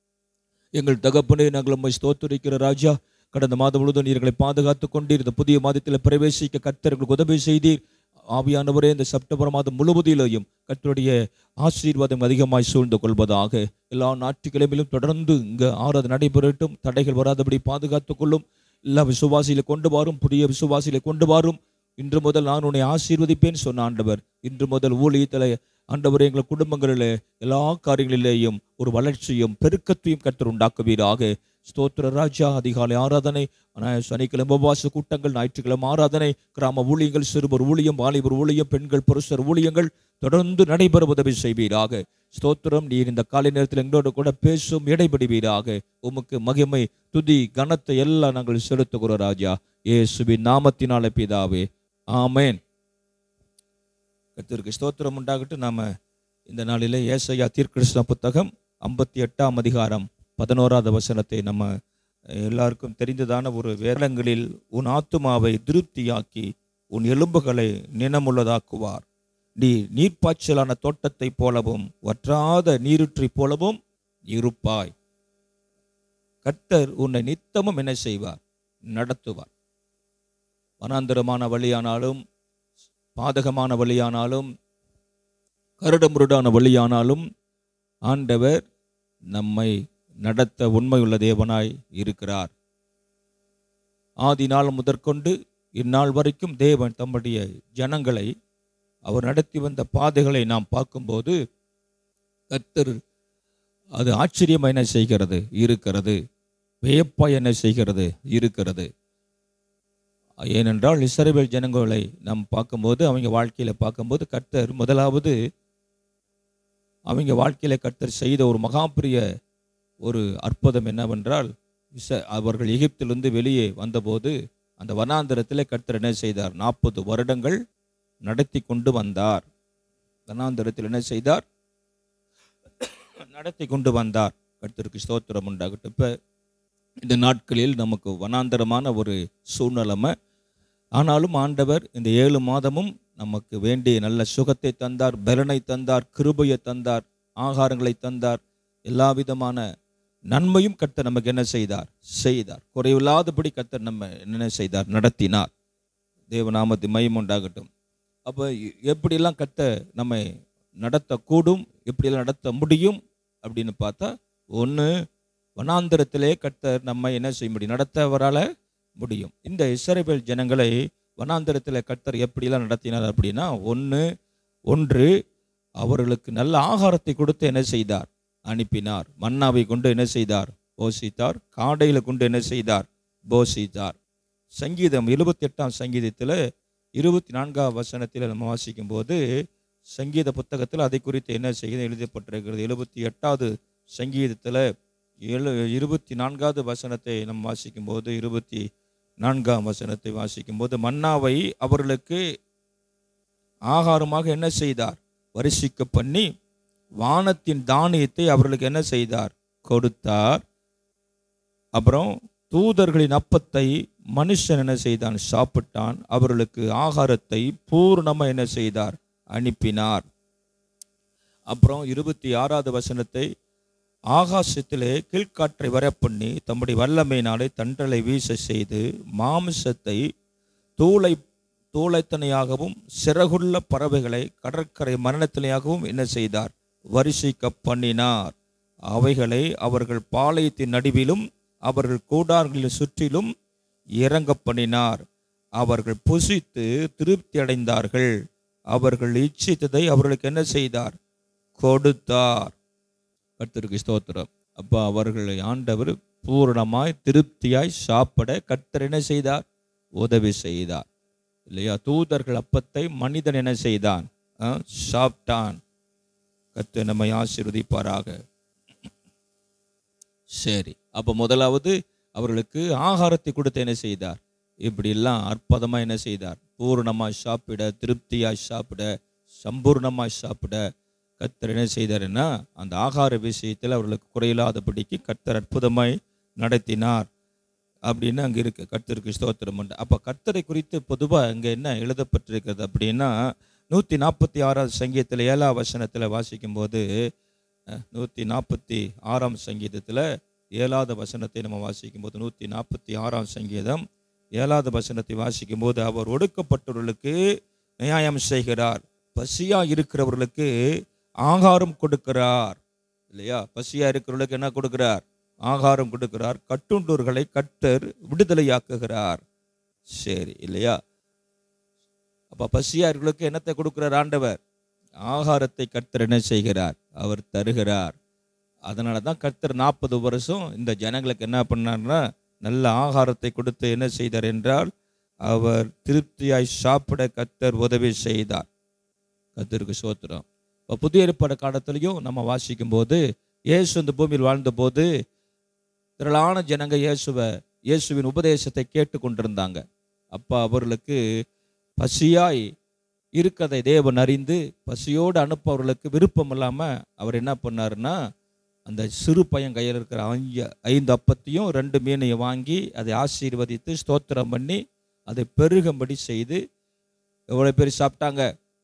எங்கள் தகப்பனே நாங்கள் உம்மை ஸ்தோத்தரிக்கிற ராஜா கடந்த மாதம் முழுவதும் நீர்களை பாதுகாத்து கொண்டீர் இந்த புதிய மாதத்தில் பிரவேசிக்க கர்த்தர்களுக்கு உதவி செய்தீர் ஆவியானவரே இந்த செப்டம்பர் மாதம் முழுவதிலேயும் கர்த்தருடைய ஆசீர்வாதம் அதிகமாய் சூழ்ந்து கொள்வதாக எல்லா ஞாயிற்றுக்கிழமையிலும் தொடர்ந்து இங்கு ஆறாவது நடைபெறட்டும் தடைகள் வராதபடி பாதுகாத்துக் கொள்ளும் எல்லா விசுவாசிகளை கொண்டு வாரும் புதிய விசுவாசிகளை கொண்டு வாரும் இன்று முதல் நான் உன்னை ஆசீர்வதிப்பேன் சொன்ன ஆண்டவர் இன்று முதல் ஊழியத்தில் ஆண்டவர் எங்கள் குடும்பங்களிலே எல்லா காரியங்களிலேயும் ஒரு வளர்ச்சியும் பெருக்கத்தையும் கர்த்தர் உண்டாக்குவீராக ஸ்தோத்திர ராஜா அதிகாலை ஆராதனை அஹ், சனிக்கிழமை உபவாச கூட்டங்கள் ஞாயிற்றுக்கிழமை ஆராதனை கிராம ஊழியங்கள் சிறுவர் ஊழியம் வாலிபர் ஊழியம் பெண்கள் புருஷர் ஊழியங்கள் தொடர்ந்து நடைபெற உதவி செய்வீராக ஸ்தோத்திரம் நீர் இந்த காலை நேரத்தில் எங்களோடு கூட பேசும் இடைபடுவீராக உமக்கு மகிமை துதி கனத்தை எல்லாம் நாங்கள் செலுத்துகிறோம் ராஜா இயேசுவின் நாமத்தினால பிதாவே ஆமென் கர்த்தருக்கு ஸ்தோத்திரம் உண்டாகட்டும் நாம இந்த நாளிலே ஏசையா தீர்க்கதரிசன புத்தகம் ஐம்பத்தி எட்டாம் அதிகாரம் பதினோராவது வசனத்தை நம்ம எல்லாருக்கும் தெரிந்ததான ஒரு வேதங்களில் உன் ஆத்துமாவை திருப்தியாக்கி உன் எலும்புகளை நினமுள்ளதாக்குவார் நீ நீர்ப்பாய்ச்சலான தோட்டத்தைப் போலவும் வற்றாத நீருற்றி போலவும் இருப்பாய் கர்த்தர் உன்னை நித்தமும் என்ன செய்வார் நடத்துவார் வனாந்தரமான வழியானாலும் பாதகமான வழியானாலும் கருடமுருடான வழியானாலும் ஆண்டவர் நம்மை நடத்த உண்மையுள்ள தேவனாய் இருக்கிறார் ஆதி நாள் முதற்கொண்டு இந்நாள் வரைக்கும் தேவன் தம்முடைய ஜனங்களை அவர் நடத்தி வந்த பாதைகளை நாம் பார்க்கும்போது கர்த்தர் அது ஆச்சரியம் என்ன செய்கிறது இருக்கிறது வியப்பா என்ன செய்கிறது இருக்கிறது ஏனென்றால் இஸ்ரவேல் ஜனங்களை நாம் பார்க்கும்போது அவங்க வாழ்க்கையில பார்க்கும்போது கர்த்தர் முதலாவது அவங்க வாழ்க்கையில கர்த்தர் செய்த ஒரு மகாபிரிய ஒரு அற்புதம் என்னவென்றால் இச அவர்கள் எகிப்திலிருந்து வெளியே வந்தபோது அந்த வனாந்தரத்திலே கர்த்தர் என்ன செய்தார் நாற்பது வருடங்கள் நடத்தி கொண்டு வந்தார் வனாந்தரத்தில் என்ன செய்தார் நடத்தி கொண்டு வந்தார் கர்த்தருக்கு ஸ்தோத்திரம் உண்டாகட்டும் இப்போ இந்த நாட்களில் நமக்கு வனாந்தரமான ஒரு சூழ்நிலைமை ஆனாலும் ஆண்டவர் இந்த ஏழு மாதமும் நமக்கு வேண்டிய நல்ல சுகத்தை தந்தார் பலனை தந்தார் கிருபையை தந்தார் ஆகாரங்களை தந்தார் எல்லா விதமான நன்மையும் கர்த்தர் நமக்கு என்ன செய்தார் செய்தார் குறைவில்லாதபடி கர்த்தர் நம்ம என்ன செய்தார் நடத்தினார் தேவநாமத்து மயம் உண்டாகட்டும் அப்போ எப்படியெல்லாம் கர்த்தர் நம்மை நடத்தக்கூடும் எப்படியெல்லாம் நடத்த முடியும் அப்படின்னு பார்த்தா ஒன்று வனாந்திரத்திலே கர்த்தர் நம்ம என்ன செய்ய முடியும் நடத்த அவரால் முடியும் இந்த இஸ்ரவேல் ஜனங்களை வனாந்திரத்தில் கர்த்தர் எப்படிலாம் நடத்தினார் அப்படின்னா ஒன்று ஒன்று அவர்களுக்கு நல்ல ஆகாரத்தை கொடுத்து என்ன செய்தார் அனுப்பினார் மன்னாவை கொண்டு என்ன செய்தார் போஷித்தார் காடையில் கொண்டு என்ன செய்தார் போஷித்தார் சங்கீதம் இருபத்தி எட்டாம் சங்கீதத்தில் இருபத்தி நான்காம் வசனத்தில் நம்ம வாசிக்கும் போது சங்கீத புத்தகத்தில் அதை குறித்து என்ன செய்து எழுதப்பட்டிருக்கிறது எழுபத்தி எட்டாவது சங்கீதத்தில் ஏழு இருபத்தி நான்காவது வசனத்தை நம்ம வாசிக்கும் போது இருபத்தி நான்காம் வசனத்தை வாசிக்கும் போது மன்னாவை அவர்களுக்கு ஆகாரமாக என்ன செய்தார் வரிசிக்க பண்ணி வானத்தின் தானியத்தை அவர்களுக்கு என்ன செய்தார் கொடுத்தார் அப்புறம் தூதர்களின் அப்பத்தை மனுஷன் என்ன செய்தான் சாப்பிட்டான் அவர்களுக்கு ஆகாரத்தை பூர்ணமா என்ன செய்தார் அனுப்பினார் அப்புறம் இருபத்தி ஆறாவது வசனத்தை ஆகாசத்திலே கீழ்காற்றை வரப்பண்ணி தம்முடைய வல்லமையினாலே தண்டலை வீச செய்து மாமிசத்தை தூளை தூளைத்தனையாகவும் சிறகுள்ள பறவைகளை கடற்கரை மரணத்தினையாகவும் என்ன செய்தார் வரிசைக்க பண்ணினார் அவைகளை அவர்கள் பாளையத்தின் நடுவிலும் அவர்கள் கூடார்களின் சுற்றிலும் இறங்க பண்ணினார் அவர்கள் புசித்து திருப்தி அடைந்தார்கள் அவர்கள் இச்சித்ததை அவர்களுக்கு என்ன செய்தார் கொடுத்தார் கர்த்தருக்கு ஸ்தோத்திரம் அப்போ அவர்களை ஆண்டவர் பூரணமாய் திருப்தியாய் சாப்பிட கர்த்தர் என்ன செய்தார் உதவி செய்தார் இல்லையா தூதர்கள் அப்பத்தை மனிதன் என்ன செய்தான் ஆ, சாப்பிட்டான் கர்த்தர் நம்மை ஆசீர்வதிப்பாராக சரி அப்போ முதலாவது அவர்களுக்கு ஆகாரத்தை கொடுத்து என்ன செய்தார் இப்படியெல்லாம் அற்புதமாக என்ன செய்தார் பூரணமாக சாப்பிட திருப்தியாய் சாப்பிட சம்பூர்ணமாய் சாப்பிட கர்த்தர் என்ன செய்தாருன்னா அந்த ஆகார விஷயத்தில் அவர்களுக்கு குறையில்லாதபடிக்கு கர்த்தர் அற்புதமாய் நடத்தினார் அப்படின்னு அங்கே இருக்கு கர்த்தருக்கு ஸ்தோத்திரம் உண்டு அப்போ கர்த்தரை குறித்து பொதுவாக அங்கே என்ன எழுதப்பட்டிருக்கிறது அப்படின்னா நூற்றி நாற்பத்தி ஆறாவது சங்கீதத்தில் ஏழாம் வசனத்தில் வாசிக்கும்போது நூற்றி நாற்பத்தி ஆறாம் சங்கீதத்தில் ஏழாவது வசனத்தை நம்ம வாசிக்கும்போது நூற்றி நாற்பத்தி ஆறாம் சங்கீதம் ஏழாவது வசனத்தை வாசிக்கும்போது அவர் ஒடுக்கப்பட்டவர்களுக்கு நியாயம் செய்கிறார் பசியா இருக்கிறவர்களுக்கு ஆகாரம் கொடுக்கிறார் இல்லையா பசியா இருக்கிறவர்களுக்கு என்ன கொடுக்கிறார் ஆகாரம் கொடுக்கிறார் கட்டுண்டோர்களை கட்டர் விடுதலையாக்குகிறார் சரி இல்லையா அப்ப பசியா இருக்கிறவர்களுக்கு என்னத்தை கொடுக்கிறார் ஆண்டவர் ஆகாரத்தை கர்த்தர் என்ன செய்கிறார் அவர் தருகிறார் அதனால தான் கர்த்தர் நாற்பது வருஷம் இந்த ஜனங்களுக்கு என்ன பண்ணார்னா நல்ல ஆகாரத்தை கொடுத்து என்ன செய்தார் என்றால் அவர் திருப்தியாய் சாப்பிட கர்த்தர் உதவி செய்தார் கர்த்தருக்கு சோத்திரம் இப்போ புதிய ஏற்பாடு காலத்திலையும் நம்ம வாசிக்கும் போது இயேசு இந்த பூமியில் வாழ்ந்தபோது திரளான ஜனங்க இயேசுவை இயேசுவின் உபதேசத்தை கேட்டு கொண்டிருந்தாங்க அப்போ அவர்களுக்கு பசியாய் இருக்கதை தேவன் அறிந்து பசியோடு அனுப்ப அவர்களுக்கு விருப்பம் இல்லாமல் அவர் என்ன பண்ணாருன்னா அந்த சிறு பையன் கையில் இருக்கிற அஞ்சு ஐந்து அப்பத்தையும் ரெண்டு மீனையும் வாங்கி அதை ஆசீர்வதித்து ஸ்தோத்திரம் பண்ணி அதை பெருகும்படி செய்து எவ்வளோ பேர் சாப்பிட்டாங்க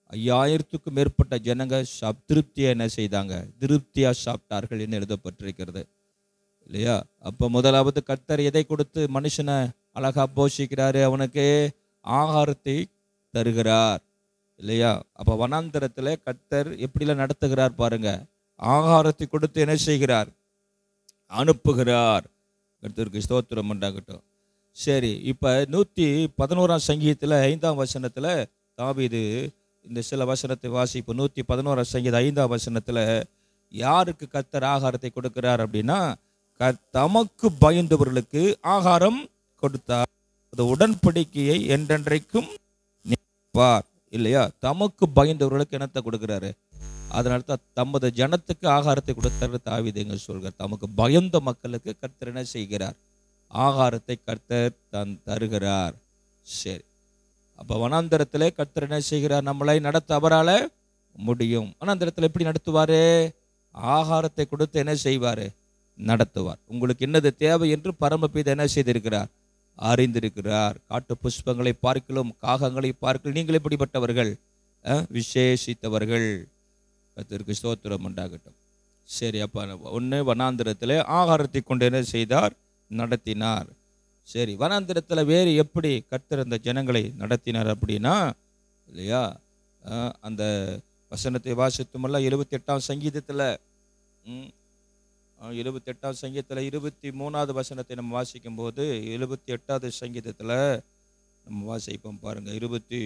ஐயாயிரத்துக்கும் மேற்பட்ட ஜனங்க சாப் திருப்தியாக என்ன செய்தாங்க திருப்தியாக சாப்பிட்டார்கள் என்று எழுதப்பட்டிருக்கிறது இல்லையா அப்போ முதலாவது கர்த்தர் எதை கொடுத்து மனுஷனை அழகா போஷிக்கிறாரு அவனுக்கு ஆகாரத்தை தருகிறார் இல்லையா அப்போ வனாந்தரத்தில் கர்த்தர் எப்படிலாம் நடத்துகிறார் பாருங்க ஆகாரத்தை கொடுத்து என்ன செய்கிறார் அனுப்புகிறார் கர்த்தருக்கு ஸ்தோத்திரம் உண்டாகட்டும் சரி இப்போ நூற்றி பதினோராம் சங்கீதத்தில் ஐந்தாம் வசனத்தில் தாவீது இந்த சில வசனத்தை வாசிப்பு நூற்றி பதினோராம் சங்கீதம் ஐந்தாம் வசனத்தில் யாருக்கு கர்த்தர் ஆகாரத்தை கொடுக்கிறார் அப்படின்னா க தமக்கு பயந்தவர்களுக்கு ஆகாரம் கொடுத்தார் அது உடன்படிக்கையை என்றென்றைக்கும் நிற்பார் இல்லையா தமக்கு பயந்தவர்களுக்கு என்னத்தை கொடுக்கிறாரு அதனால தான் தமது ஜனத்துக்கு ஆகாரத்தை கொடுத்தாரு தாவிதங்க சொல்கிறார் தமக்கு பயந்த மக்களுக்கு கர்த்தர் என்ன செய்கிறார் ஆகாரத்தை கர்த்தர் தன் தருகிறார் சரி அப்போ வனாந்தரத்தில் கர்த்தர் என்ன செய்கிறார் நம்மளை நடத்த அவரால முடியும் வனாந்தரத்தில் எப்படி நடத்துவாரு ஆகாரத்தை கொடுத்து என்ன செய்வார் நடத்துவார் உங்களுக்கு என்னது தேவை என்று பரமபித என்ன செய்திருக்கிறார் அறிந்திருக்கிறார் காட்டு புஷ்பங்களை பார்க்கலும் காகங்களை பார்க்கலும் நீங்கள் எப்படிப்பட்டவர்கள் அஹ், விசேஷித்தவர்கள் கர்த்தருக்கு ஸ்தோத்திரம் உண்டாகட்டும் சரி அப்போ ஒன்று வனாந்திரத்தில் ஆகாரத்தை கொண்டு என்ன செய்தார் நடத்தினார் சரி வனாந்திரத்தில் வேறு எப்படி கர்த்தர் அந்த ஜனங்களை நடத்தினார் அப்படின்னா இல்லையா அஹ், அந்த வசனத்தை வாசித்துமல்ல எழுபத்தி எட்டாம் சங்கீதத்தில் எழுபத்தி எட்டாம் சங்கீதத்தில் இருபத்தி மூணாவது வசனத்தை நம்ம வாசிக்கும் போது எழுபத்தி எட்டாவது சங்கீதத்தில் நம்ம வாசிப்போம் பாருங்க இருபத்தி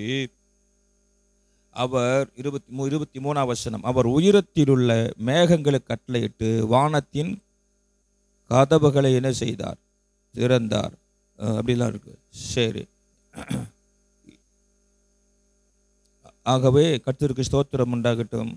அவர் இருபத்தி மூ இருபத்தி மூணாம் வசனம் அவர் உயரத்திலுள்ள மேகங்களுக்கு கட்டளையிட்டு வானத்தின் கதவுகளை என்ன செய்தார் திறந்தார் அஹ் அப்படிலாம் இருக்கு சரி ஆகவே கர்த்தருக்கு ஸ்தோத்திரம் உண்டாகட்டும்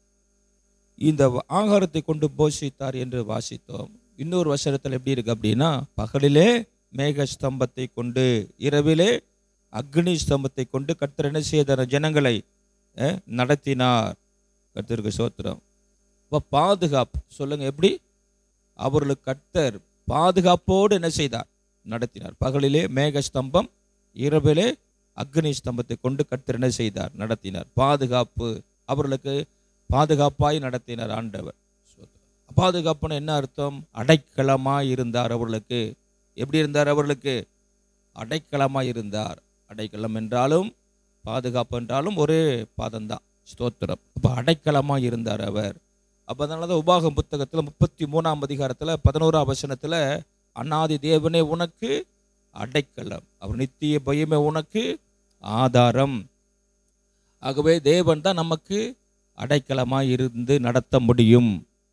இந்த ஆகாரத்தை கொண்டு போஷித்தார் என்று வாசித்தோம் இன்னொரு வசனத்தில் எப்படி இருக்கு அப்படின்னா பகலிலே மேக ஸ்தம்பத்தை கொண்டு இரவிலே அக்னி ஸ்தம்பத்தை கொண்டு கர்த்தர் என்ன செய்தார் ஜனங்களை அஹ், நடத்தினார் கர்த்தருக்கு சோத்திரம் இப்போ பாதுகாப்பு சொல்லுங்க எப்படி அவர்களுக்கு கர்த்தர் பாதுகாப்போடு என்ன செய்தார் நடத்தினார் பகலிலே மேக ஸ்தம்பம் இரவிலே அக்னி ஸ்தம்பத்தை கொண்டு கர்த்தர் என்ன செய்தார் நடத்தினார் பாதுகாப்பு அவர்களுக்கு பாதுகாப்பாய் நடத்தினார் ஆண்டவர் பாதுகாப்புன்னு என்ன அர்த்தம் அடைக்கலமாய் இருந்தார் அவர்களுக்கு எப்படி இருந்தார் அவர்களுக்கு அடைக்கலமாய் இருந்தார் அடைக்கலம் என்றாலும் பாதுகாப்பு என்றாலும் ஒரே பாதம்தான் ஸ்தோத்திரம் அப்போ அடைக்கலமாய் இருந்தார் அவர் அப்போ அதனால தான் உபாகம் புத்தகத்தில் முப்பத்தி மூணாம் அதிகாரத்தில் பதினோராம் வசனத்தில் அண்ணாதி தேவனே உனக்கு அடைக்கலம் அவர் நித்திய பயமே உனக்கு ஆதாரம் ஆகவே தேவன் தான் நமக்கு அடைக்கலமாய் இருந்து நடத்த முடியும்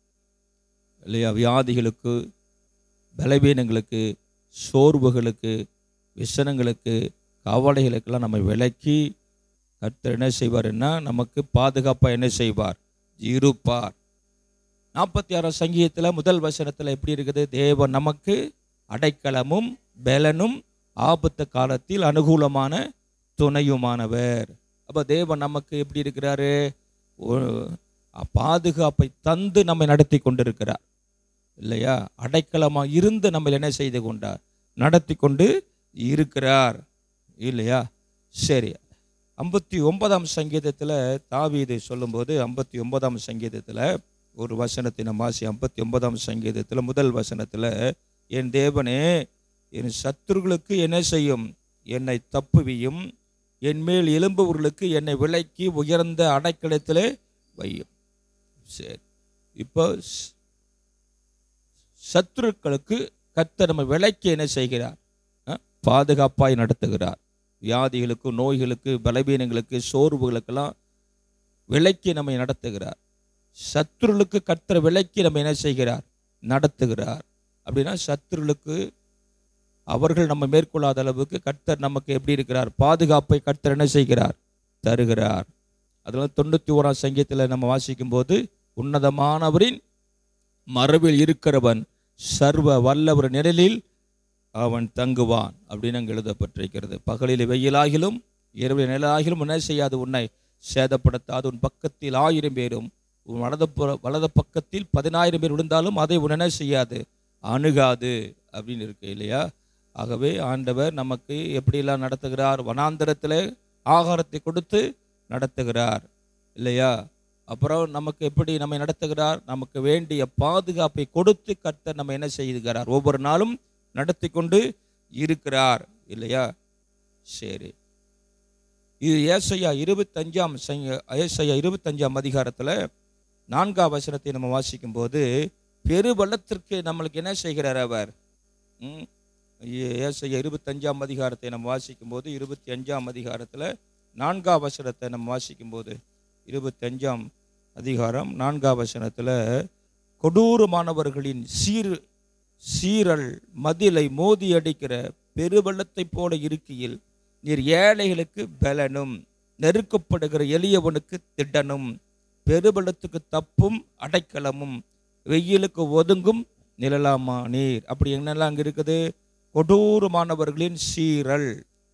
இல்லையா வியாதிகளுக்கு பலவீனங்களுக்கு சோர்வுகளுக்கு விசனங்களுக்கு கவலைகளுக்கெல்லாம் நம்ம விலக்கி கர்த்தர் என்ன செய்வாருன்னா நமக்கு பாதுகாப்பாக என்ன செய்வார் இருப்பார் நாற்பத்தி ஆறாம் சங்கீதத்தில் முதல் வசனத்தில் எப்படி இருக்குது தேவன் நமக்கு அடைக்கலமும் பலனும் ஆபத்து காலத்தில் அனுகூலமான துணையுமானவர் அப்போ தேவன் நமக்கு எப்படி இருக்கிறாரு ஒரு பாதுகாப்பை தந்து நம்மை நடத்தி கொண்டிருக்கிறார் இல்லையா அடைக்கலமாக இருந்து நம்ம என்ன செய்து கொண்டார் நடத்தி கொண்டு இருக்கிறார் இல்லையா சரி ஐம்பத்தி ஒன்பதாம் சங்கீதத்தில் தாவீது சொல்லும்போது ஐம்பத்தி ஒன்பதாம் சங்கீதத்தில் ஒரு வசனத்தை நம்ம வாசி ஐம்பத்தி ஒன்பதாம் சங்கீதத்தில் முதல் வசனத்தில் என் தேவனே என் சத்துருக்களுக்கு என்ன செய்யும் என்னை தப்புவியும் என் மேல் எலும்புவர்களுக்கு என்னை விலக்கி உயர்ந்த அடைக்கலத்திலே வையும் சரி இப்போ ஸ்- சத்துருக்களுக்கு கர்த்தர் நம்ம விலக்கி என்ன செய்கிறார் அஹ், பாதுகாப்பாய் நடத்துகிறார் வியாதிகளுக்கு நோய்களுக்கு பலவீனங்களுக்கு சோர்வுகளுக்கெல்லாம் விலக்கி நம்மை நடத்துகிறார் சத்துருளுக்கு கர்த்தர் விலக்கி நம்ம என்ன செய்கிறார் நடத்துகிறார் அப்படின்னா சத்துருளுக்கு அவர்கள் நம்ம மேற்கொள்ளாத அளவுக்கு கர்த்தர் நமக்கு எப்படி இருக்கிறார் பாதுகாப்பை கர்த்தர் என்ன செய்கிறார் தருகிறார் அதனால தொண்ணூற்றி ஓராம் சங்கீதத்தில் நம்ம வாசிக்கும் போது உன்னதமானவரின் மரபில் இருக்கிறவன் சர்வ வல்லவர் நிழலில் அவன் தங்குவான் அப்படின்னு அங்கே எழுதப்பட்டிருக்கிறது பகலில் வெயிலாகிலும் இரவில் நிழலாகிலும் என்ன செய்யாது உன்னை சேதப்படுத்தாது உன் பக்கத்தில் ஆயிரம் பேரும் உன் வலது புற வலது பக்கத்தில் பதினாயிரம் பேர் விழுந்தாலும் அதை உன் என்ன செய்யாது அணுகாது அப்படின்னு இருக்கு இல்லையா ஆகவே ஆண்டவர் நமக்கு எப்படியெல்லாம் நடத்துகிறார் வனாந்தரத்தில் ஆகாரத்தை கொடுத்து நடத்துகிறார் இல்லையா அப்புறம் நமக்கு எப்படி நம்மை நடத்துகிறார் நமக்கு வேண்டிய பாதுகாப்பை கொடுத்து கர்த்தர் நம்ம என்ன செய்கிறார் ஒவ்வொரு நாளும் நடத்தி கொண்டு இருக்கிறார் இல்லையா சரி இது ஏசையா இருபத்தஞ்சாம் சங்க- ஏசையா இருபத்தஞ்சாம் அதிகாரத்தில் நான்காம் வசனத்தை நம்ம வாசிக்கும்போது பெருவள்ளத்திற்கு நம்மளுக்கு என்ன செய்கிறார் அவர் ம்? ஏ- ஏசையா இருபத்தஞ்சாம் அதிகாரத்தை நம்ம வாசிக்கும்போது இருபத்தி அஞ்சாம் அதிகாரத்தில் நான்காம் வசனத்தை நம்ம வாசிக்கும்போது இருபத்தஞ்சாம் அதிகாரம் நான்காம் வசனத்தில் கொடூரமானவர்களின் சீர் சீரல் மதிலை மோதி அடிக்கிற பெருவெள்ளத்தைப் போல இருக்கையில் நீர் ஏழைகளுக்கு பலனும் நெருக்கப்படுகிற எளியவனுக்கு திடனும் பெருவெள்ளத்துக்கு தப்பும் அடைக்கலமும் வெயிலுக்கு ஒதுங்கும் நிழலாமா நீர் அப்படி என்னெல்லாம் அங்கே இருக்குது கொடூரமானவர்களின் சீரல்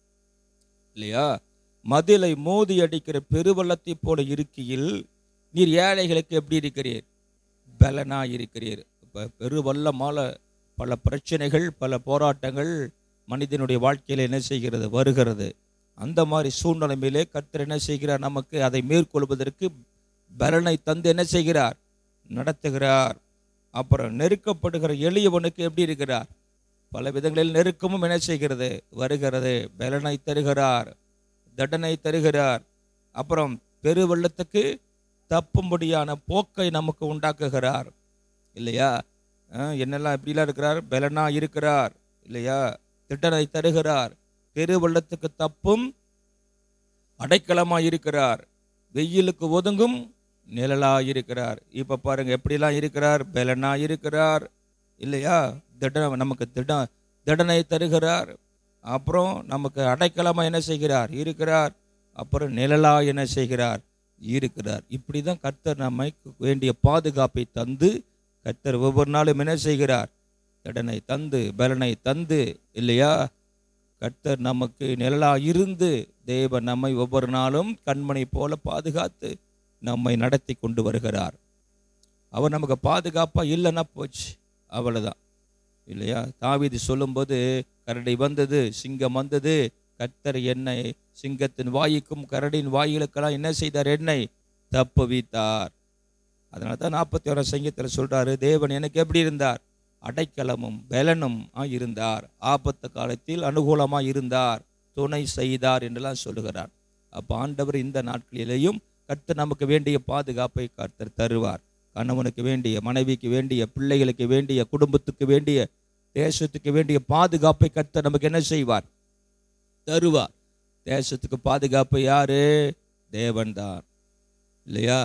இல்லையா மதிலை மோதி அடிக்கிற பெருவெள்ளத்தைப் போல இருக்கையில் நீர் ஏழைகளுக்கு எப்படி இருக்கிறீர் பலனா இருக்கிறீர் இப்போ பெருவெள்ளமால பல பிரச்சனைகள் பல போராட்டங்கள் மனிதனுடைய வாழ்க்கையில் என்ன செய்கிறது வருகிறது அந்த மாதிரி சூழ்நிலைமையிலே கர்த்தர் என்ன செய்கிறார் நமக்கு அதை மேற்கொள்வதற்கு பலனை தந்து என்ன செய்கிறார் நடத்துகிறார் அப்புறம் நெருக்கப்படுகிற எளியவனுக்கு எப்படி இருக்கிறார் பல விதங்களில் நெருக்கமும் என்ன செய்கிறது வருகிறது பலனை தருகிறார் தண்டனை தருகிறார் அப்புறம் பெருவெள்ளத்துக்கு தப்பும்படியான போக்கை நமக்கு உண்டாக்குகிறார் இல்லையா அஹ் என்னெல்லாம் எப்படிலாம் இருக்கிறார் பலனா இருக்கிறார் இல்லையா திட்டனை தருகிறார் பெருவெள்ளத்துக்கு தப்பும் அடைக்கலமாக இருக்கிறார் வெயிலுக்கு ஒதுங்கும் நிழலா இருக்கிறார் இப்போ பாருங்க எப்படிலாம் இருக்கிறார் பலனா இருக்கிறார் இல்லையா திட நமக்கு திட திடனை தருகிறார் அப்புறம் நமக்கு அடைக்கலமாக என்ன செய்கிறார் இருக்கிறார் அப்புறம் நிழலா என்ன செய்கிறார் இருக்கிறார் இப்படி தான் கர்த்தர் நம்மை வேண்டிய பாதுகாப்பை தந்து கர்த்தர் ஒவ்வொரு நாளும் என்ன செய்கிறார் திடனை தந்து பலனை தந்து இல்லையா கர்த்தர் நமக்கு நிழலா இருந்து தேவன் நம்மை ஒவ்வொரு நாளும் கண்மணி போல பாதுகாத்து நம்மை நடத்தி கொண்டு வருகிறார் அவர் நமக்கு பாதுகாப்பா இல்லைன்னா போச்சு அவ்வளவுதான் இல்லையா தாவீது சொல்லும்போது கரடி வந்தது சிங்கம் வந்தது கர்த்தர் என்னை சிங்கத்தின் வாய்க்கும் கரடியின் வாயிலுக்கெல்லாம் என்ன செய்தார் என்னை தப்புவித்தார் அதனால தான் நாற்பத்தி ஓராம் சங்கத்தில் சொல்றாரு தேவன் எனக்கு எப்படி இருந்தார் அடைக்கலமும் பலனும் இருந்தார் ஆபத்து காலத்தில் அனுகூலமாக இருந்தார் துணை செய்தார் என்றெல்லாம் சொல்லுகிறார் அப்போ ஆண்டவர் இந்த நாட்களிலேயும் கர்த்தர் நமக்கு வேண்டிய பாதுகாப்பை கர்த்தர் தருவார் கணவனுக்கு வேண்டிய மனைவிக்கு வேண்டிய பிள்ளைகளுக்கு வேண்டிய குடும்பத்துக்கு வேண்டிய தேசத்துக்கு வேண்டிய பாதுகாப்பை கர்த்தர் நமக்கு என்ன செய்வார் தருவார் தேசத்துக்கு பாதுகாப்பு யாரு தேவன்தான் இல்லையா